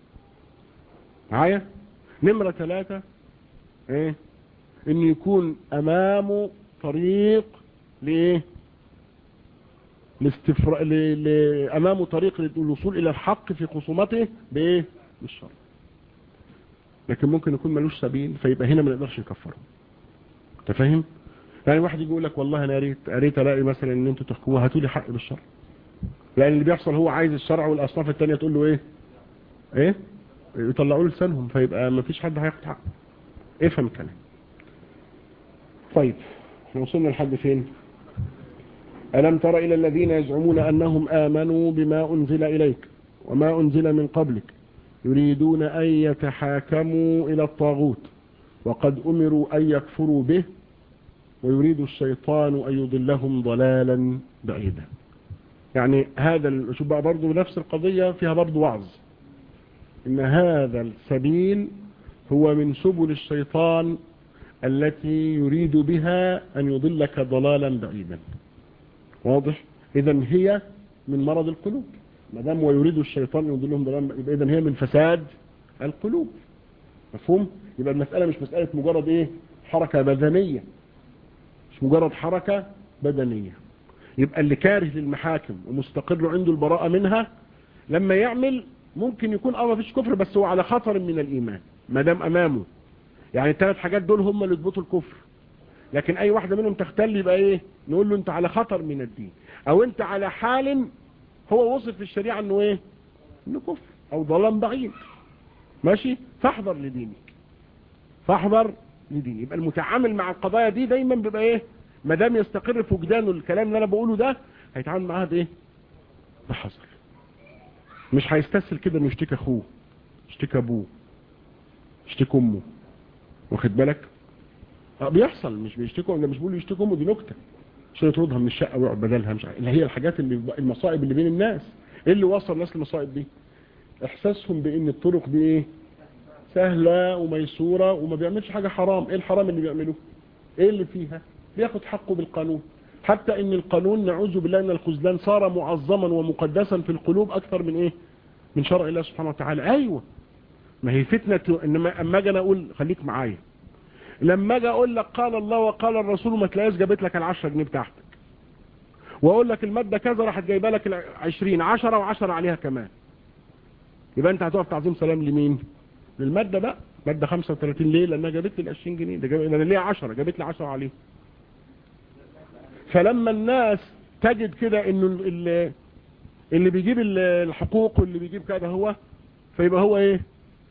معايا نمرة ثلاثة ايه ان يكون امامه طريق لايه لاستفر... ل... ل... امامه طريق للوصول الى الحق في خصومته بايه بالشرع لكن ممكن يكون ملوش سبيل فيبقى هنا ما نقدرش نكفره انت فاهم يعني واحد يجي يقول لك والله انا ريت قريت الاقي مثلا ان انتوا تحكموا هاتوا لي حق بالشرع لان اللي بيحصل هو عايز الشرع والاصناف الثانيه تقول له ايه ايه يطلعوا له لسانهم فيبقى ما فيش حد هياخد حقه افهم الكلام طيب احنا وصلنا لحد فين ألم تر إلى الذين يزعمون أنهم آمنوا بما أنزل إليك وما أنزل من قبلك يريدون أن يتحاكموا إلى الطاغوت وقد أمروا أن يكفروا به ويريد الشيطان أن يضلهم ضلالا بعيدا يعني هذا شوف بقى برضه نفس القضية فيها برضه وعظ إن هذا السبيل هو من سبل الشيطان التي يريد بها أن يضلك ضلالا بعيدا واضح إذا هي من مرض القلوب ما دام ويريد الشيطان أن يضلهم ضلالا يبقى إذا هي من فساد القلوب مفهوم يبقى المسألة مش مسألة مجرد إيه حركة بدنية مش مجرد حركة بدنية يبقى اللي كاره للمحاكم ومستقر عنده البراءة منها لما يعمل ممكن يكون اه مفيش كفر بس هو على خطر من الايمان ما دام امامه يعني الثلاث حاجات دول هم اللي يضبطوا الكفر لكن اي واحده منهم تختل يبقى ايه نقول له انت على خطر من الدين او انت على حال هو وصف في الشريعه انه ايه انه كفر او ضلال بعيد ماشي فاحذر لدينك فاحذر لدينك يبقى المتعامل مع القضايا دي دايما بيبقى ايه ما دام يستقر في وجدانه الكلام اللي انا بقوله ده هيتعامل معاها بايه بحذر مش هيستسهل كده انه يشتكي اخوه يشتكي ابوه يشتكي امه واخد بالك اه بيحصل مش بيشتكوا انا مش بقول يشتكوا امه دي نكته عشان يطردها من الشقه ويقعد بدلها مش عارف اللي هي الحاجات اللي المصائب اللي بين الناس ايه اللي وصل الناس للمصائب دي احساسهم بان الطرق دي ايه سهله وميسوره وما بيعملش حاجه حرام ايه الحرام اللي بيعملوه ايه اللي فيها بياخد حقه بالقانون حتى ان القانون نعوذ بالله ان الخذلان صار معظما ومقدسا في القلوب اكثر من ايه من شرع الله سبحانه وتعالى ايوه ما هي فتنه انما اما اجي انا اقول خليك معايا لما اجي اقول لك قال الله وقال الرسول ما تلاقيش جابت لك ال10 جنيه بتاعتك واقول لك الماده كذا راحت جايبه لك ال20 10 و10 عليها كمان يبقى انت هتقف تعظيم سلام لمين للماده بقى ماده 35 ليه لانها جابت لي ال 20 جنيه ده جاب... انا ليه 10 جابت لي 10 عليه فلما الناس تجد كده انه اللي, اللي بيجيب الحقوق واللي بيجيب كده هو فيبقى هو ايه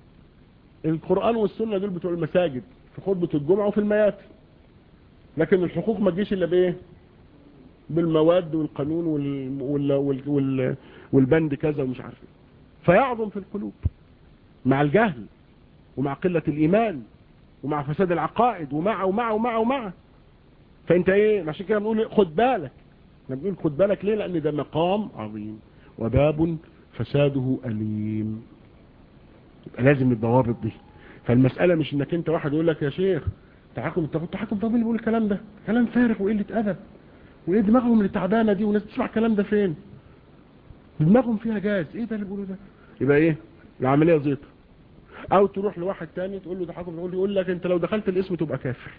القرآن والسنة دول بتوع المساجد في خطبة الجمعة وفي المياتي لكن الحقوق ما تجيش الا بايه بالمواد والقانون وال... وال... وال... وال... والبند كذا ومش عارف ايه فيعظم في القلوب مع الجهل ومع قلة الإيمان ومع فساد العقائد ومع ومع ومع ومع فانت ايه عشان كده بنقول خد بالك احنا بنقول خد بالك ليه لان ده مقام عظيم وباب فساده أليم يبقى لازم الضوابط دي فالمسألة مش انك انت واحد يقول لك يا شيخ تحكم التحكم طب اللي بيقول الكلام ده كلام فارغ وقلة أدب وايه دماغهم اللي تعبانه دي والناس تسمع الكلام ده فين دماغهم فيها جاز ايه ده اللي بيقولوا ده يبقى ايه العمليه زيطه او تروح لواحد تاني تقول له ده حكم يقول يقول لك انت لو دخلت الاسم تبقى كافر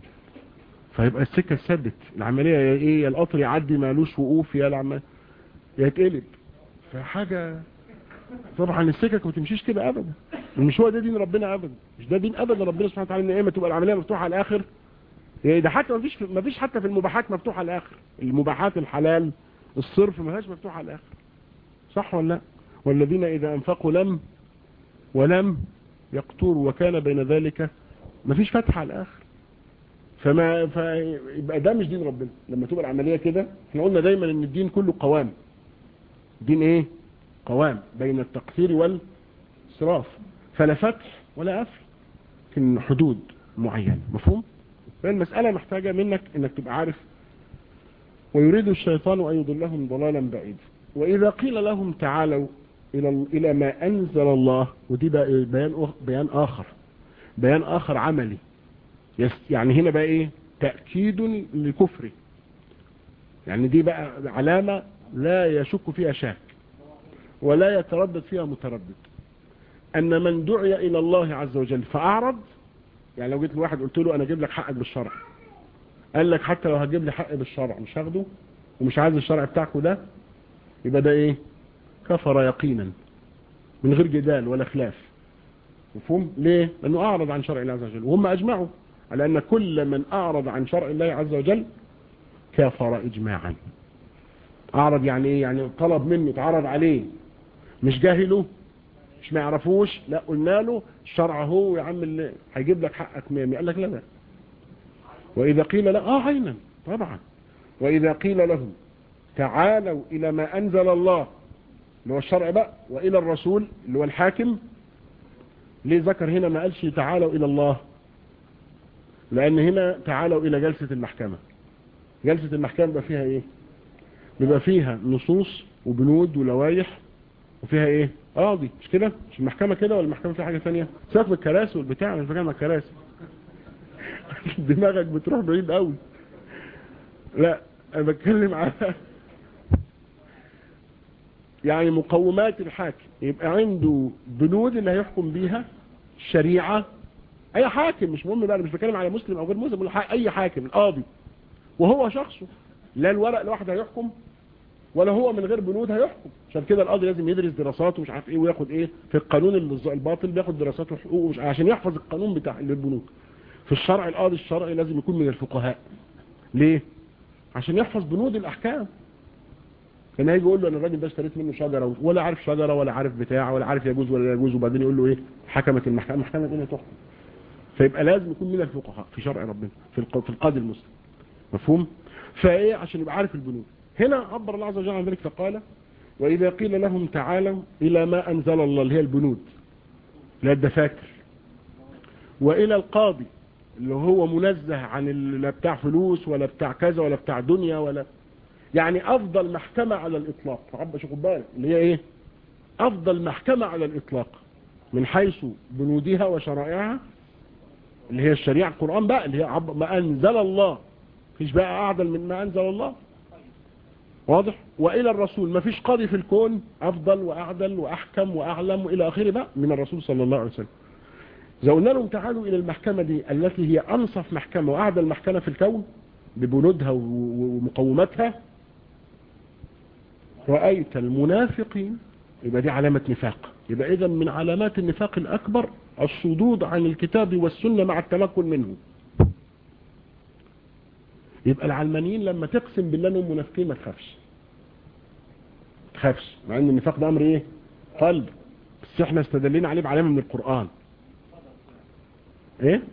فيبقى السكه اتسدت العمليه يا ايه يا القطر يعدي مالوش وقوف يا العمل يتقلب فحاجه طبعا السكك ما تمشيش كده ابدا مش هو ده دين ربنا ابدا مش ده دين ابدا ربنا سبحانه وتعالى ان ايه ما تبقى العمليه مفتوحه على الاخر يعني ده حتى ما فيش ما فيش حتى في المباحات مفتوحه على الاخر المباحات الحلال الصرف ما فيهاش مفتوحه على الاخر صح ولا لا والذين اذا انفقوا لم ولم يقتروا وكان بين ذلك ما فيش فتح على الاخر فما فيبقى ده مش دين ربنا لما تبقى العمليه كده احنا قلنا دايما ان الدين كله قوام دين ايه قوام بين التقصير والاسراف فلا فتح ولا قفل لكن حدود معينه مفهوم فالمسألة محتاجة منك انك تبقى عارف ويريد الشيطان ان يضلهم ضلالا بعيدا واذا قيل لهم تعالوا الى الى ما انزل الله ودي بقى بيان بيان اخر بيان اخر عملي يعني هنا بقى ايه تأكيد لكفره يعني دي بقى علامة لا يشك فيها شاك ولا يتردد فيها متردد ان من دعي الى الله عز وجل فاعرض يعني لو جيت لواحد قلت له انا اجيب لك حقك بالشرع قال لك حتى لو هجيب لي حقي بالشرع مش هاخده ومش عايز الشرع بتاعكم ده يبقى ده ايه كفر يقينا من غير جدال ولا خلاف مفهوم ليه لانه اعرض عن شرع الله عز وجل وهم اجمعوا على ان كل من اعرض عن شرع الله عز وجل كفر اجماعا اعرض يعني ايه يعني طلب منه اتعرض عليه مش جاهله مش ما يعرفوش لا قلنا له الشرع هو يا عم اللي هيجيب لك حقك مية قال لك لا لا واذا قيل لا اه عينا طبعا واذا قيل لهم تعالوا الى ما انزل الله اللي هو الشرع بقى والى الرسول اللي هو الحاكم ليه ذكر هنا ما قالش تعالوا الى الله لان هنا تعالوا الى جلسة المحكمة جلسة المحكمة بيبقى فيها ايه بيبقى فيها نصوص وبنود ولوايح وفيها ايه قاضي مش كده مش المحكمة كده ولا المحكمة فيها حاجة ثانيه سيبك من الكراسي والبتاع انا فاكر الكراسي دماغك بتروح بعيد قوي لا انا بتكلم على يعني مقومات الحاكم يبقى عنده بنود اللي هيحكم بيها الشريعة اي حاكم مش مهم بقى مش بتكلم على مسلم او غير مسلم اي حاكم القاضي وهو شخصه لا الورق لوحده هيحكم ولا هو من غير بنود هيحكم عشان كده القاضي لازم يدرس دراسات ومش عارف ايه وياخد ايه في القانون الباطل بياخد دراسات وحقوق ومش عشان يحفظ القانون بتاع البنود في الشرع القاضي الشرعي لازم يكون من الفقهاء ليه عشان يحفظ بنود الاحكام كان هيجي يقول له انا الراجل ده اشتريت منه شجره ولا عارف شجره ولا عارف بتاع ولا عارف يجوز ولا لا يجوز وبعدين يقول له ايه حكمت المحكمه المحكمه دي تحكم فيبقى لازم يكون من الفقهاء في شرع ربنا في في القاضي المسلم مفهوم فايه عشان يبقى عارف البنود هنا عبر الله عز وجل عن ذلك فقال واذا قيل لهم تعالوا الى ما انزل الله اللي هي البنود اللي هي الدفاتر والى القاضي اللي هو منزه عن لا بتاع فلوس ولا بتاع كذا ولا بتاع دنيا ولا يعني افضل محكمة على الاطلاق عبا شوف بالك اللي هي ايه افضل محكمة على الاطلاق من حيث بنودها وشرائعها اللي هي الشريعة القرآن بقى اللي هي عب... ما انزل الله مفيش بقى اعدل من ما انزل الله واضح والى الرسول ما فيش قاضي في الكون افضل واعدل واحكم واعلم والى اخره بقى من الرسول صلى الله عليه وسلم إذا قلنا لهم تعالوا إلى المحكمة دي التي هي أنصف محكمة وأعدل محكمة في الكون ببنودها ومقوماتها رأيت المنافقين يبقى دي علامة نفاق يبقى إذا من علامات النفاق الأكبر الصدود عن الكتاب والسنة مع التمكن منه يبقى العلمانيين لما تقسم بالله انهم منافقين ما تخافش تخافش مع ان النفاق ده امر ايه قلب بس احنا استدلينا عليه بعلامه من القرآن ايه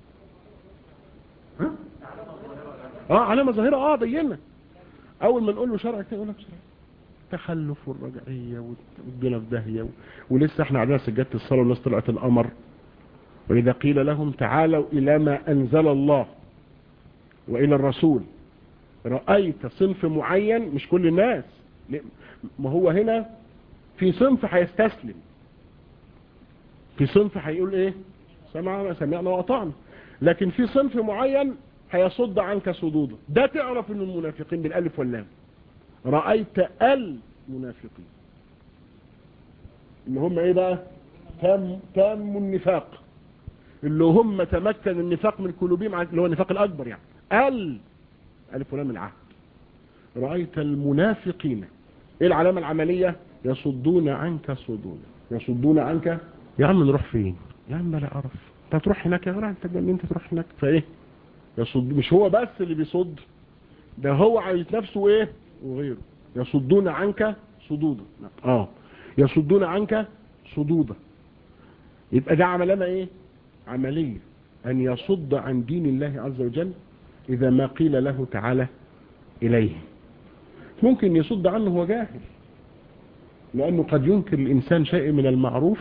ها اه علامه ظاهره اه بينا اول ما نقول له شرع يقول لك شرع تخلف والرجعيه والدنيا في داهيه ولسه احنا عندنا سجاده الصلاه والناس طلعت القمر واذا قيل لهم تعالوا الى ما انزل الله والى الرسول رايت صنف معين مش كل الناس ما هو هنا في صنف هيستسلم في صنف هيقول ايه سمعنا سمعنا وأطعنا لكن في صنف معين هيصد عنك صدودا ده تعرف ان المنافقين بالالف واللام رأيت المنافقين ان هم ايه بقى تام تام النفاق اللي هم تمكن النفاق من قلوبهم اللي هو النفاق الاكبر يعني ال الف ولام العهد رأيت المنافقين ايه العلامة العملية يصدون عنك صدودا يصدون عنك يا عم نروح فين يا عم لا قرف انت هتروح هناك يا غير انت انت تروح هناك فايه يصد مش هو بس اللي بيصد ده هو عايز نفسه ايه وغيره يصدون عنك صدودا اه يصدون عنك صدودا يبقى ده عملنا ايه عملية ان يصد عن دين الله عز وجل اذا ما قيل له تعالى اليه ممكن يصد عنه هو جاهل لانه قد ينكر الانسان شيء من المعروف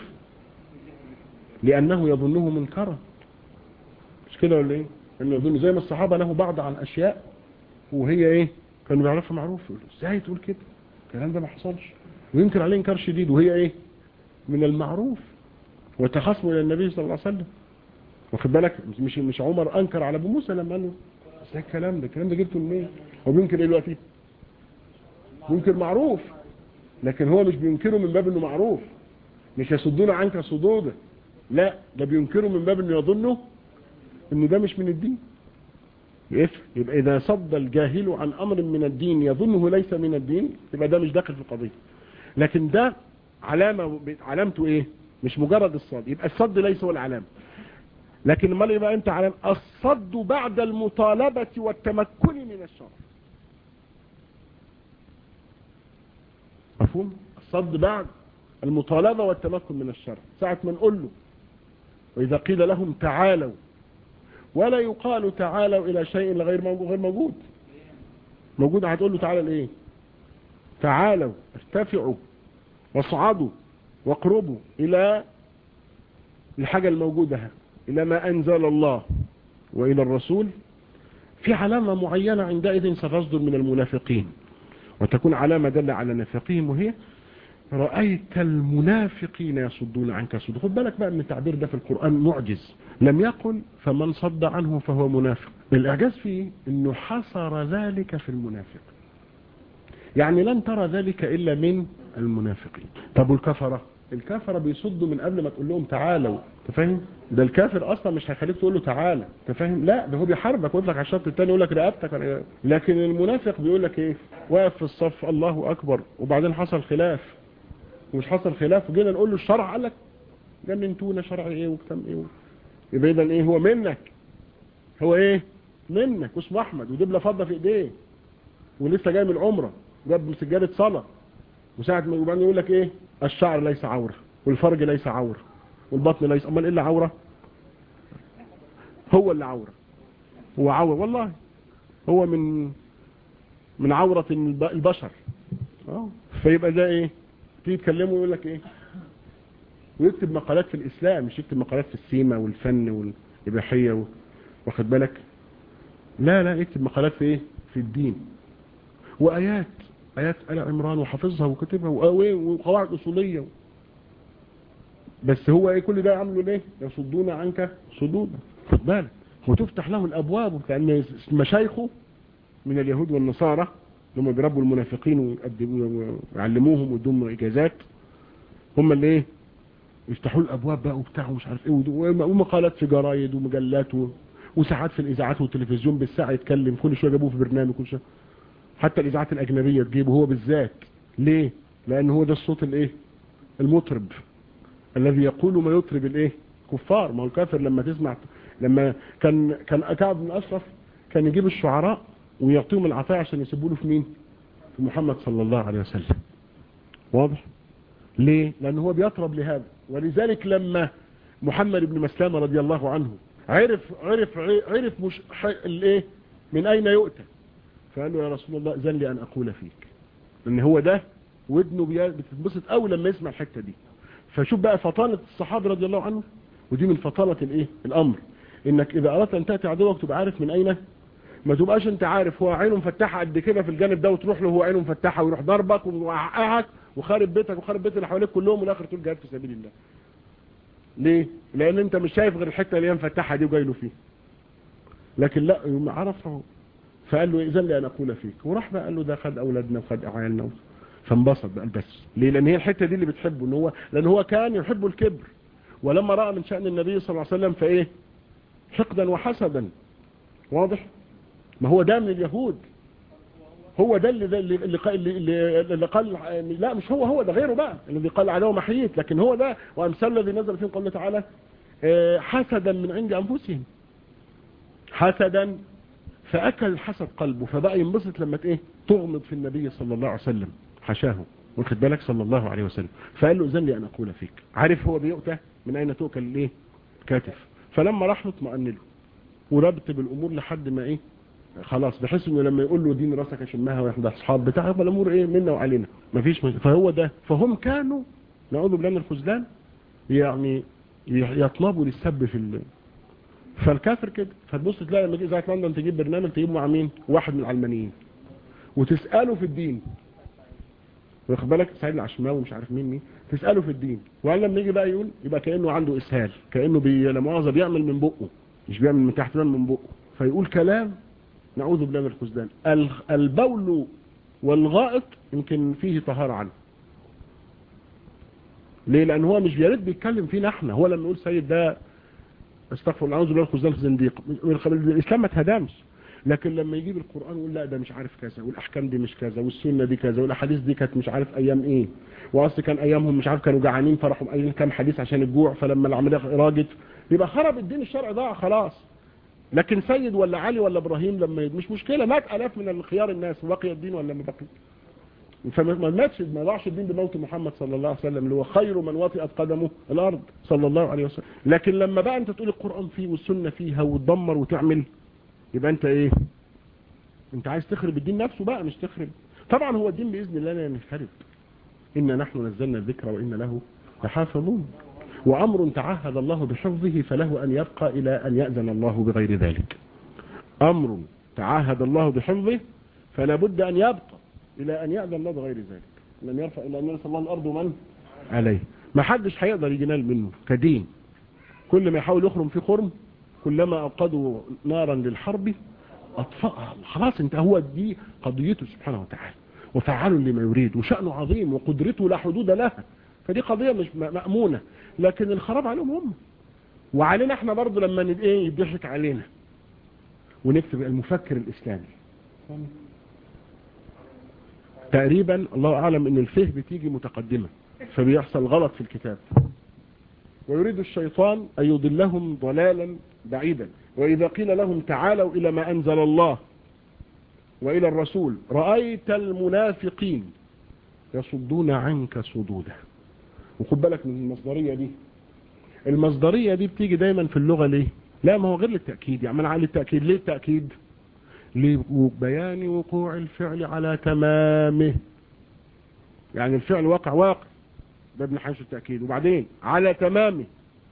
لأنه يظنه منكرا مش كده ولا ايه انه يظن زي ما الصحابة له بعض عن أشياء وهي ايه كانوا بيعرفوا معروف يقولوا ازاي تقول كده الكلام ده ما حصلش وينكر عليه انكار شديد وهي ايه من المعروف وتخاصموا الى النبي صلى الله عليه وسلم واخد بالك مش مش عمر انكر على ابو موسى لما قال له ازاي الكلام ده الكلام ده جبته منين هو بينكر ايه دلوقتي بينكر معروف لكن هو مش بينكره من باب انه معروف مش يصدون عنك صدودا لا ده بينكروا من باب انه يظنوا انه ده مش من الدين يبقى اذا صد الجاهل عن امر من الدين يظنه ليس من الدين يبقى ده مش داخل في القضية لكن ده علامة علامته ايه مش مجرد الصد يبقى الصد ليس هو العلامة لكن ما يبقى انت علامة الصد بعد المطالبة والتمكن من الشرع مفهوم الصد بعد المطالبة والتمكن من الشرع ساعة ما نقول له وإذا قيل لهم تعالوا ولا يقال تعالوا إلى شيء غير موجود غير موجود موجود هتقول له تعالى لإيه تعالوا ارتفعوا واصعدوا واقربوا إلى الحاجة الموجودة إلى ما أنزل الله وإلى الرسول في علامة معينة عندئذ ستصدر من المنافقين وتكون علامة دل على نفاقهم وهي رأيت المنافقين يصدون عنك صدور خد بالك بقى ان التعبير ده في القرآن معجز لم يقل فمن صد عنه فهو منافق الإعجاز فيه انه حصر ذلك في المنافق يعني لن ترى ذلك إلا من المنافقين طب والكفرة الكافر بيصدوا من قبل ما تقول لهم تعالوا انت فاهم ده الكافر اصلا مش هيخليك تقول له تعالى انت فاهم لا ده هو بيحاربك ويقول لك على الشرط الثاني يقول لك رقبتك لكن المنافق بيقول لك ايه واقف في الصف الله اكبر وبعدين حصل خلاف ومش حصل خلاف وجينا نقول له الشرع قال لك جننتونا شرع ايه وكتم ايه يبقى اذا ايه هو منك هو ايه منك واسمه احمد ودبله فضه في ايديه ولسه جاي من العمره جاب سجاده صلاه وساعه ما يبقى يقول لك ايه الشعر ليس عوره والفرج ليس عوره والبطن ليس امال ايه اللي عوره هو اللي عوره هو عوره والله هو من من عوره البشر اه فيبقى ده ايه تيجي تكلمه ويقول لك ايه ويكتب مقالات في الاسلام مش يكتب مقالات في السيما والفن والاباحيه و... واخد بالك لا لا يكتب مقالات في ايه في الدين وايات ايات ال عمران وحافظها وكتبها وقواعد اصوليه بس هو ايه كل ده عمله ليه يصدون عنك صدودا خد بالك وتفتح له الابواب لان مشايخه من اليهود والنصارى هم بيربوا المنافقين ويعلموهم ويدوهم اجازات هم اللي ايه يفتحوا الابواب بقى وبتاع ومش عارف ايه ومقالات في جرايد ومجلات و... وساعات في الاذاعات والتلفزيون بالساعه يتكلم كل شويه جابوه في برنامج كل شويه حتى الاذاعات الاجنبيه تجيبه هو بالذات ليه لان هو ده الصوت الايه المطرب الذي يقول ما يطرب الايه كفار ما هو الكافر لما تسمع لما كان كان كعب بن اشرف كان يجيب الشعراء ويعطيهم العطايا عشان يسيبوا له في مين في محمد صلى الله عليه وسلم واضح ليه لان هو بيطرب لهذا ولذلك لما محمد بن مسلمه رضي الله عنه عرف عرف عرف مش الايه من اين يؤتى فقال له يا رسول الله اذن لي ان اقول فيك ان هو ده ودنه بتتبسط قوي لما يسمع الحته دي فشوف بقى فطانه الصحابه رضي الله عنهم ودي من فطانه الايه الامر انك اذا اردت ان تاتي عدوك تبقى عارف من اين ما تبقاش انت عارف هو عينه مفتحه قد كده في الجانب ده وتروح له هو عينه مفتحه ويروح ضربك ويوقعك وخارب بيتك وخارب بيت اللي حواليك كلهم والاخر تقول جهاد في سبيل الله ليه لان انت مش شايف غير الحته اللي هي مفتحه دي وجاي له فيه لكن لا عرفه فقال له اذن لي ان اقول فيك وراح بقى قال له ده خد اولادنا وخد عيالنا فانبسط بقى بس ليه لان هي الحته دي اللي بتحبه ان هو لان هو كان يحب الكبر ولما راى من شان النبي صلى الله عليه وسلم فايه حقدا وحسدا واضح ما هو ده من اليهود هو ده اللي, اللي, اللي, اللي, اللي قال لا مش هو هو ده غيره بقى الذي قال عليه محييت لكن هو ده وامثال الذي نزل فيه قوله تعالى حسدا من عند انفسهم حسدا فاكل الحسد قلبه فبقى ينبسط لما ايه تغمض في النبي صلى الله عليه وسلم حشاه واخد بالك صلى الله عليه وسلم فقال له اذن لي ان اقول فيك عارف هو بيؤتى من اين تؤكل الايه كاتف فلما راح له اطمأن له ورتب الامور لحد ما ايه خلاص بحيث انه لما يقول له دين راسك اشمها واحنا اصحاب بتاع يبقى الامور ايه منا وعلينا مفيش مش... فهو ده فهم كانوا نعوذ بالله من الخذلان يعني يطلبوا للسب في ال... فالكافر كده فتبص تلاقي لما تيجي اذاعه لندن تجيب برنامج تجيبه مع مين واحد من العلمانيين وتساله في الدين واخد بالك سعيد العشماوي مش عارف مين مين تساله في الدين وقال لما يجي بقى يقول يبقى كانه عنده اسهال كانه بي... لا مؤاخذه بيعمل من بقه مش بيعمل من تحت من بقه فيقول كلام نعوذ بالله من الخزدان البول والغائط يمكن فيه طهارة عنه ليه لان هو مش بيرد بيتكلم فينا احنا هو لما يقول سيد ده استغفر الله اعوذ بالله الخزدان في زنديق الاسلام ما اتهدمش لكن لما يجيب القرآن يقول لا ده مش عارف كذا والاحكام دي مش كذا والسنة دي كذا والاحاديث دي كانت مش عارف ايام ايه واصل كان ايامهم مش عارف كانوا جعانين فرحوا قايلين كام حديث عشان الجوع فلما العمليه راجت يبقى خرب الدين الشرعي ضاع خلاص لكن سيد ولا علي ولا ابراهيم لما مش مشكله مات الاف من الخيار الناس بقي الدين ولا ما بقي فما ماتش ما ضاعش الدين بموت محمد صلى الله عليه وسلم اللي هو خير من وطئت قدمه الارض صلى الله عليه وسلم لكن لما بقى انت تقول القران فيه والسنه فيها وتدمر وتعمل يبقى انت ايه انت عايز تخرب الدين نفسه بقى مش تخرب طبعا هو الدين باذن الله لا ينخرب انا نحن نزلنا الذكر وانا له لحافظون وأمر تعهد الله بحفظه فله أن يبقى إلى أن يأذن الله بغير ذلك أمر تعهد الله بحفظه فلا بد أن يبقى إلى أن يأذن الله بغير ذلك لن يرفع إلى أن يرسل الله الأرض من عليه ما حدش هيقدر يجنال منه كدين كل ما يحاول يخرم في خرم كلما أوقدوا نارا للحرب أطفأها خلاص انت هو دي قضيته سبحانه وتعالى وفعال لما يريد وشأنه عظيم وقدرته لا حدود لها فدي قضية مش مأمونة لكن الخراب عليهم هم وعلينا احنا برضه لما ند- ايه يضحك علينا ونكتب المفكر الاسلامي تقريبا الله اعلم ان الفه بتيجي متقدمة فبيحصل غلط في الكتاب ويريد الشيطان ان يضلهم ضلالا بعيدا واذا قيل لهم تعالوا الى ما انزل الله والى الرسول رأيت المنافقين يصدون عنك صدودا وخد بالك من المصدرية دي المصدرية دي بتيجي دايما في اللغة ليه لا ما هو غير للتأكيد يعني على التأكيد ليه التأكيد لبيان وقوع الفعل على تمامه يعني الفعل واقع واقع ده ابن حيث التأكيد وبعدين على تمامه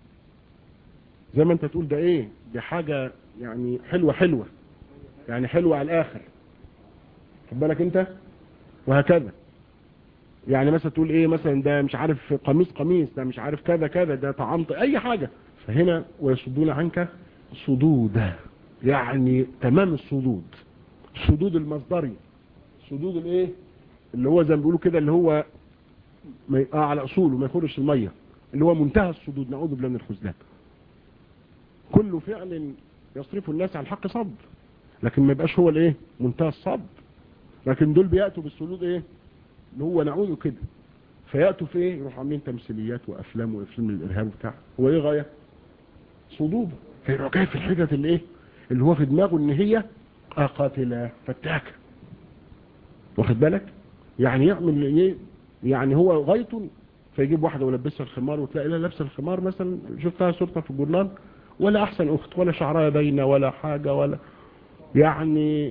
زي ما انت تقول ده ايه دي حاجة يعني حلوة حلوة يعني حلوة على الاخر خد بالك انت وهكذا يعني مثلا تقول ايه مثلا ده مش عارف قميص قميص ده مش عارف كذا كذا ده طعام اي حاجة فهنا ويصدون عنك صدودا يعني تمام الصدود الصدود المصدري الصدود الايه اللي هو زي ما بيقولوا كده اللي هو ما ي- آه على اصوله ما يخرجش الميه اللي هو منتهى الصدود نعوذ بالله من الخذلان كل فعل يصرف الناس عن الحق صد لكن ما يبقاش هو الايه منتهى الصد لكن دول بياتوا بالصدود ايه اللي هو نعوذ كده فياتوا في ايه يروحوا عاملين تمثيليات وافلام وافلام الارهاب وبتاع هو ايه غايه صدود فيروح جاي في الحجة اللي ايه اللي هو في دماغه ان هي آه قاتلة فتاكة واخد بالك يعني يعمل ايه يعني هو غايته فيجيب واحدة ولبسها الخمار وتلاقي لها لابسه الخمار مثلا شفتها صورتها في الجورنال ولا احسن اخت ولا شعرها باينه ولا حاجة ولا يعني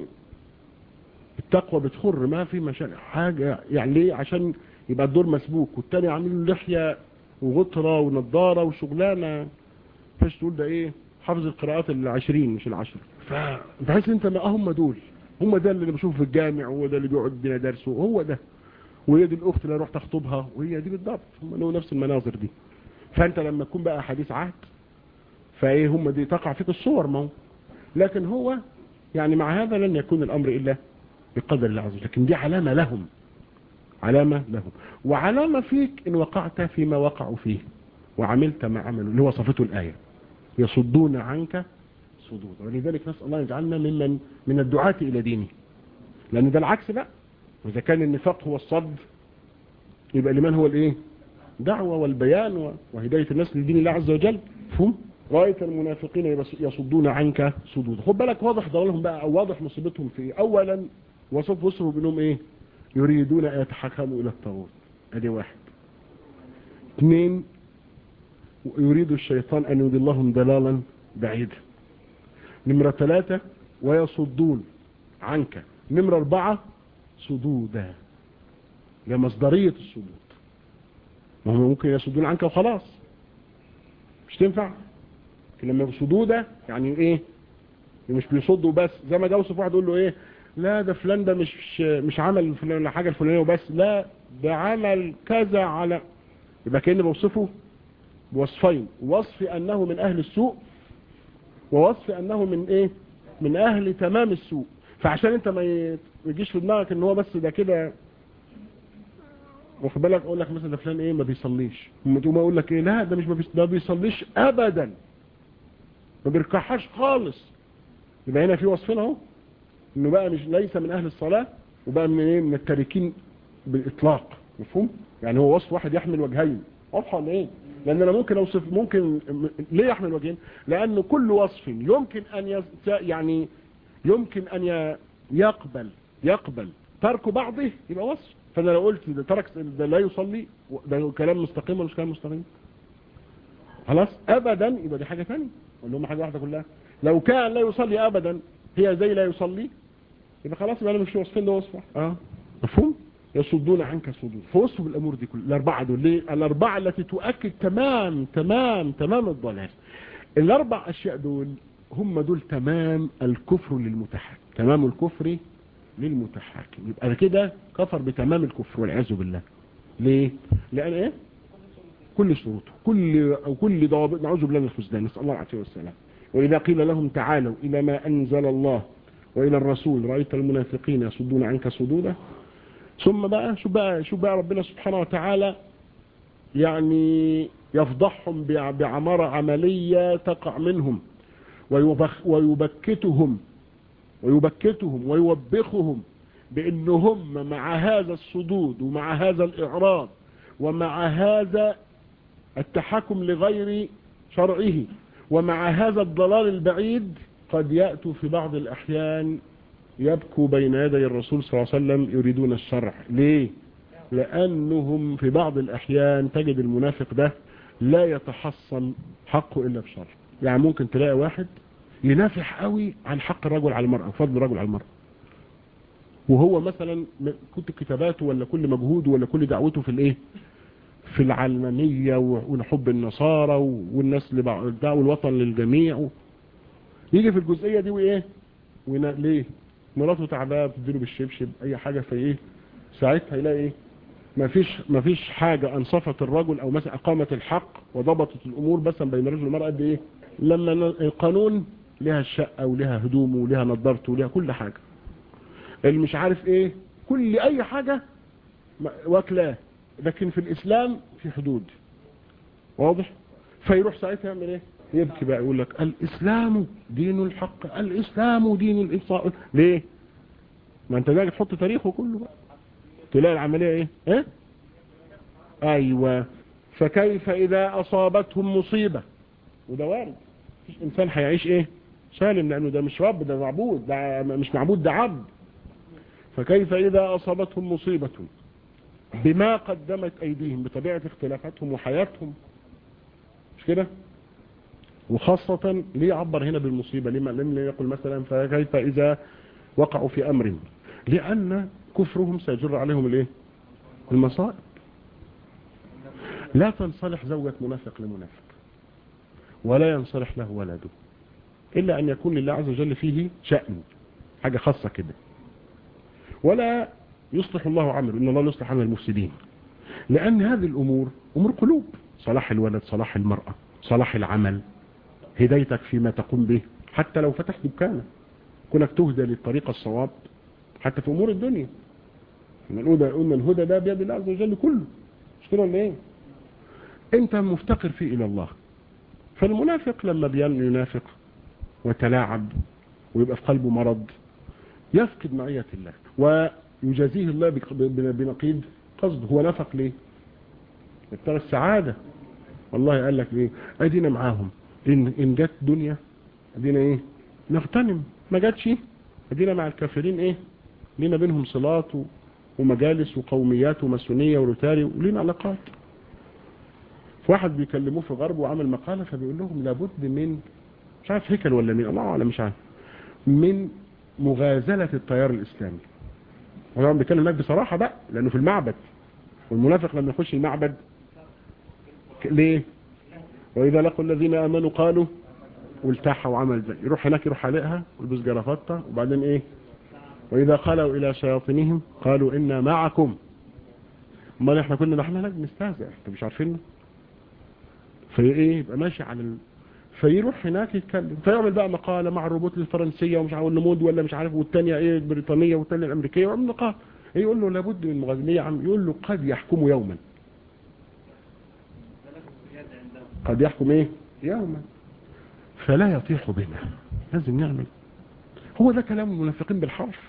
التقوى بتخر ما في مشاكل حاجة يعني ليه عشان يبقى الدور مسبوك والتاني عامل له لحية وغطرة ونضارة وشغلانة فاش تقول ده ايه حافظ القراءات العشرين مش العشر فبحس انت ما هم دول هم ده اللي بشوفه في الجامع وهو ده اللي بيقعد بينا درسه هو ده وهي دي الاخت اللي اروح تخطبها وهي دي بالضبط هم له نفس المناظر دي فانت لما تكون بقى حديث عهد فايه هم دي تقع فيك الصور ما هو لكن هو يعني مع هذا لن يكون الامر الا بقدر الله عز وجل لكن دي علامة لهم علامة لهم وعلامة فيك ان وقعت فيما وقعوا فيه وعملت ما عملوا اللي هو صفته الآية يصدون عنك صدودا ولذلك نسأل الله يجعلنا ممن من الدعاة إلى دينه لأن ده العكس بقى وإذا كان النفاق هو الصد يبقى الإيمان هو الإيه دعوة والبيان و- وهداية الناس لدين الله عز وجل فهم رأيت المنافقين يبس- يصدون عنك صدودا خد بالك واضح ضلالهم بقى أو واضح مصيبتهم في إيه أولا وصف وصفوا بأنهم إيه يريدون أن يتحكموا إلى الطاغوت أدي واحد اثنين يريد الشيطان أن يضلهم ضلالا بعيدا نمرة ثلاثة ويصدون عنك نمرة أربعة صدودا لمصدرية الصدود ما هم ممكن يصدون عنك وخلاص مش تنفع لكن لما صدودة يعني ايه مش بيصدوا بس زي ما جوصف واحد يقول له ايه لا ده فلان ده مش مش عمل فلان حاجة الفلانية وبس لا ده عمل كذا على يبقى كأني بوصفه بوصفين وصف أنه من أهل السوء ووصف أنه من إيه من أهل تمام السوء فعشان أنت ما ي- يجيش في دماغك إن هو بس ده كده واخد بالك أقول لك مثلا ده فلان إيه ما بيصليش ثم تقوم أقول لك إيه لا ده مش ما بيص- ما بيصليش أبدا ما بيركعهاش خالص يبقى هنا في وصفين أهو إنه بقى مش ليس من أهل الصلاة وبقى من إيه من التاركين بالإطلاق مفهوم يعني هو وصف واحد يحمل وجهين واضحه ولا ايه لان انا ممكن اوصف ممكن ليه يحمل وجهين لان كل وصف يمكن ان يز... يعني يمكن ان ي... يقبل يقبل ترك بعضه يبقى وصف فانا لو قلت ده ترك ده لا يصلي ده كلام مستقيم ولا مش كلام مستقيم خلاص ابدا يبقى دي حاجه ثانيه ولا هم حاجه واحده كلها لو كان لا يصلي ابدا هي زي لا يصلي يبقى خلاص يبقى انا مش وصفين ده وصف واحد. اه مفهوم يصدون عنك صدود فوصفوا بالامور دي كل الاربعه دول ليه الاربعه التي تؤكد تمام تمام تمام الضلال الاربع اشياء دول هم دول تمام الكفر للمتحكم تمام الكفر للمتحكم يبقى كده كفر بتمام الكفر والعياذ بالله ليه لان ايه كل شروطه كل او كل ضوابط نعوذ بالله من الخذلان نسال الله العافيه والسلام واذا قيل لهم تعالوا الى ما انزل الله والى الرسول رايت المنافقين يصدون عنك صدودا ثم بقى شو بقى شو بقى ربنا سبحانه وتعالى يعني يفضحهم بع- بعمارة عملية تقع منهم ويبخ ويبكتهم ويبكتهم ويوبخهم بأن هم مع هذا الصدود ومع هذا الإعراض ومع هذا التحكم لغير شرعه ومع هذا الضلال البعيد قد يأتوا في بعض الأحيان يبكوا بين يدي الرسول صلى الله عليه وسلم يريدون الشرع ليه لأنهم في بعض الأحيان تجد المنافق ده لا يتحصل حقه إلا بشرع يعني ممكن تلاقي واحد ينافح قوي عن حق الرجل على المرأة فضل الرجل على المرأة وهو مثلا م- كنت كتاباته ولا كل مجهوده ولا كل دعوته في الايه في العلمانية و- والحب النصارى و- والناس دعوة الوطن للجميع يجي في الجزئية دي وايه ونا- ليه مراته تعبانه تديله بالشبشب اي حاجة في ايه ساعتها يلاقي ايه مفيش مفيش حاجة انصفت الرجل او مثلا اقامت الحق وضبطت الامور بس بين الرجل والمرأة قد ايه لما ن- القانون لها الشقة ولها هدومه ولها نظارته ولها كل حاجة اللي مش عارف ايه كل اي حاجة م- واكلاه لكن في الاسلام في حدود واضح فيروح ساعتها يعمل ايه يبكي بقى يقول لك الاسلام دين الحق الاسلام دين الانصاف ليه ما انت جاي تحط تاريخه كله بقى تلاقي العملية ايه ايه ايوه فكيف اذا اصابتهم مصيبة وده وارد مفيش انسان هيعيش ايه سالم لانه ده مش رب ده معبود ده مش معبود ده عبد فكيف اذا اصابتهم مصيبة بما قدمت ايديهم بطبيعة اختلافاتهم وحياتهم مش كده وخاصة ليه عبر هنا بالمصيبة لما لم يقل مثلا فكيف اذا وقعوا في امر لان كفرهم سيجر عليهم الايه المصائب لا تنصلح زوجة منافق لمنافق ولا ينصلح له ولده إلا أن يكون لله عز وجل فيه شأن حاجة خاصة كده ولا يصلح الله عمله إن الله لا يصلح عمل المفسدين لأن هذه الأمور أمور قلوب صلاح الولد صلاح المرأة صلاح العمل هدايتك فيما تقوم به حتى لو فتحت دكانة كونك تهدى للطريق الصواب حتى في أمور الدنيا قلنا قلنا الهدى ده بيد الله عز وجل كله مش كده ولا ايه انت مفتقر فيه الى الله فالمنافق لما بين ينافق وتلاعب ويبقى في قلبه مرض يفقد معية الله ويجازيه الله بق- ب- بنقيض قصد هو نفق ليه ابتغى السعادة والله قال لك ليه ادينا معاهم ان, إن جت دنيا ادينا ايه نغتنم ما جاتش ادينا مع الكافرين ايه لينا بينهم صلات و- ومجالس وقوميات وماسونية وروتاري ولينا علاقات واحد بيكلموه في غرب وعمل مقالة فبيقول لهم لابد من مش عارف هيكل ولا مين الله اعلم مش عارف من مغازلة التيار الاسلامي وطبعا بيتكلم هناك بصراحة بقى لانه في المعبد والمنافق لما يخش المعبد ك- ليه واذا لقوا الذين امنوا قالوا والتاح وعمل زي يروح هناك يروح عليها ويلبس جرافطة وبعدين ايه واذا خلوا الى شياطينهم قالوا انا معكم امال احنا كنا نحن هناك بنستهزئ انتوا مش عارفين فايه يبقى ماشي على ال... فيروح هناك يتكلم فيعمل بقى مقالة مع الروبوت الفرنسية ومش عارف النمود ولا مش عارف والتانية ايه البريطانية والتانية الامريكية ويعمل مقال يقول له لابد من مغازلية عم يقول له قد يحكم يوما قد يحكم ايه يوما فلا يطيح بنا لازم نعمل هو ده كلام المنافقين بالحرف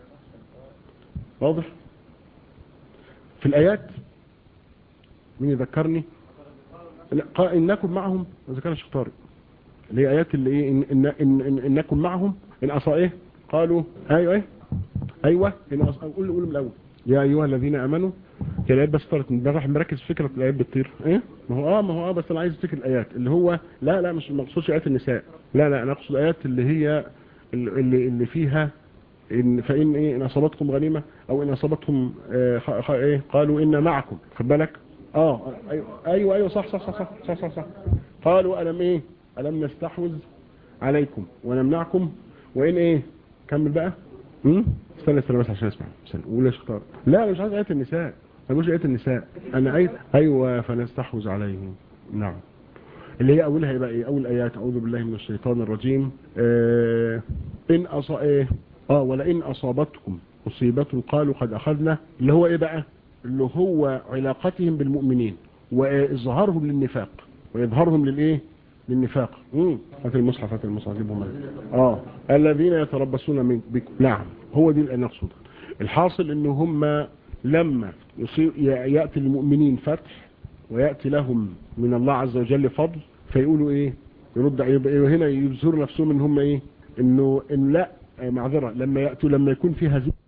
واضح في الآيات مين يذكرني لا، قال إنكم معهم ذكر الشيخ طارق اللي هي آيات اللي إيه إن, إن, إن, إن إنكم معهم إن أصا إيه قالوا أيوة إيه أيوة إن أصا قول قول من الأول يا أيها الذين آمنوا هي الآيات بس طارت من راح مركز في فكرة الآيات بتطير إيه ما هو آه ما هو آه بس أنا عايز أفتكر الآيات اللي هو لا لا مش ما اقصدش آيات النساء لا لا أنا أقصد الآيات اللي هي اللي اللي فيها إن فإن إيه إن أصابتكم غنيمة أو إن أصابتهم آه خ- خ- إيه قالوا إن معكم خد بالك آه أيوة أيوة, أيوة صح صح صح صح صح صح, صح. قالوا ألم إيه ألم نستحوذ عليكم ونمنعكم وإن إيه كمل بقى امم استنى استنى بس عشان اسمع استنى قول يا شيخ طارق لا أنا مش عايز آيات النساء أنا مش آيات النساء أنا آية أيوة فنستحوذ عليهم نعم اللي هي أولها يبقى إيه أول آيات أعوذ بالله من الشيطان الرجيم آه إن أصا إيه آه ولئن أصابتكم مصيبة قالوا قد أخذنا اللي هو إيه بقى اللي هو علاقتهم بالمؤمنين واظهارهم للنفاق واظهارهم للايه للنفاق امم هات المصحف هات المصحف جيبهم اه الذين يتربصون من بكم نعم هو دي اللي نقصد الحاصل ان هم لما يصير ياتي المؤمنين فتح وياتي لهم من الله عز وجل فضل فيقولوا ايه يرد يبقى هنا يبذروا نفسهم ان هم ايه انه ان لا معذره لما ياتوا لما يكون في هزيمه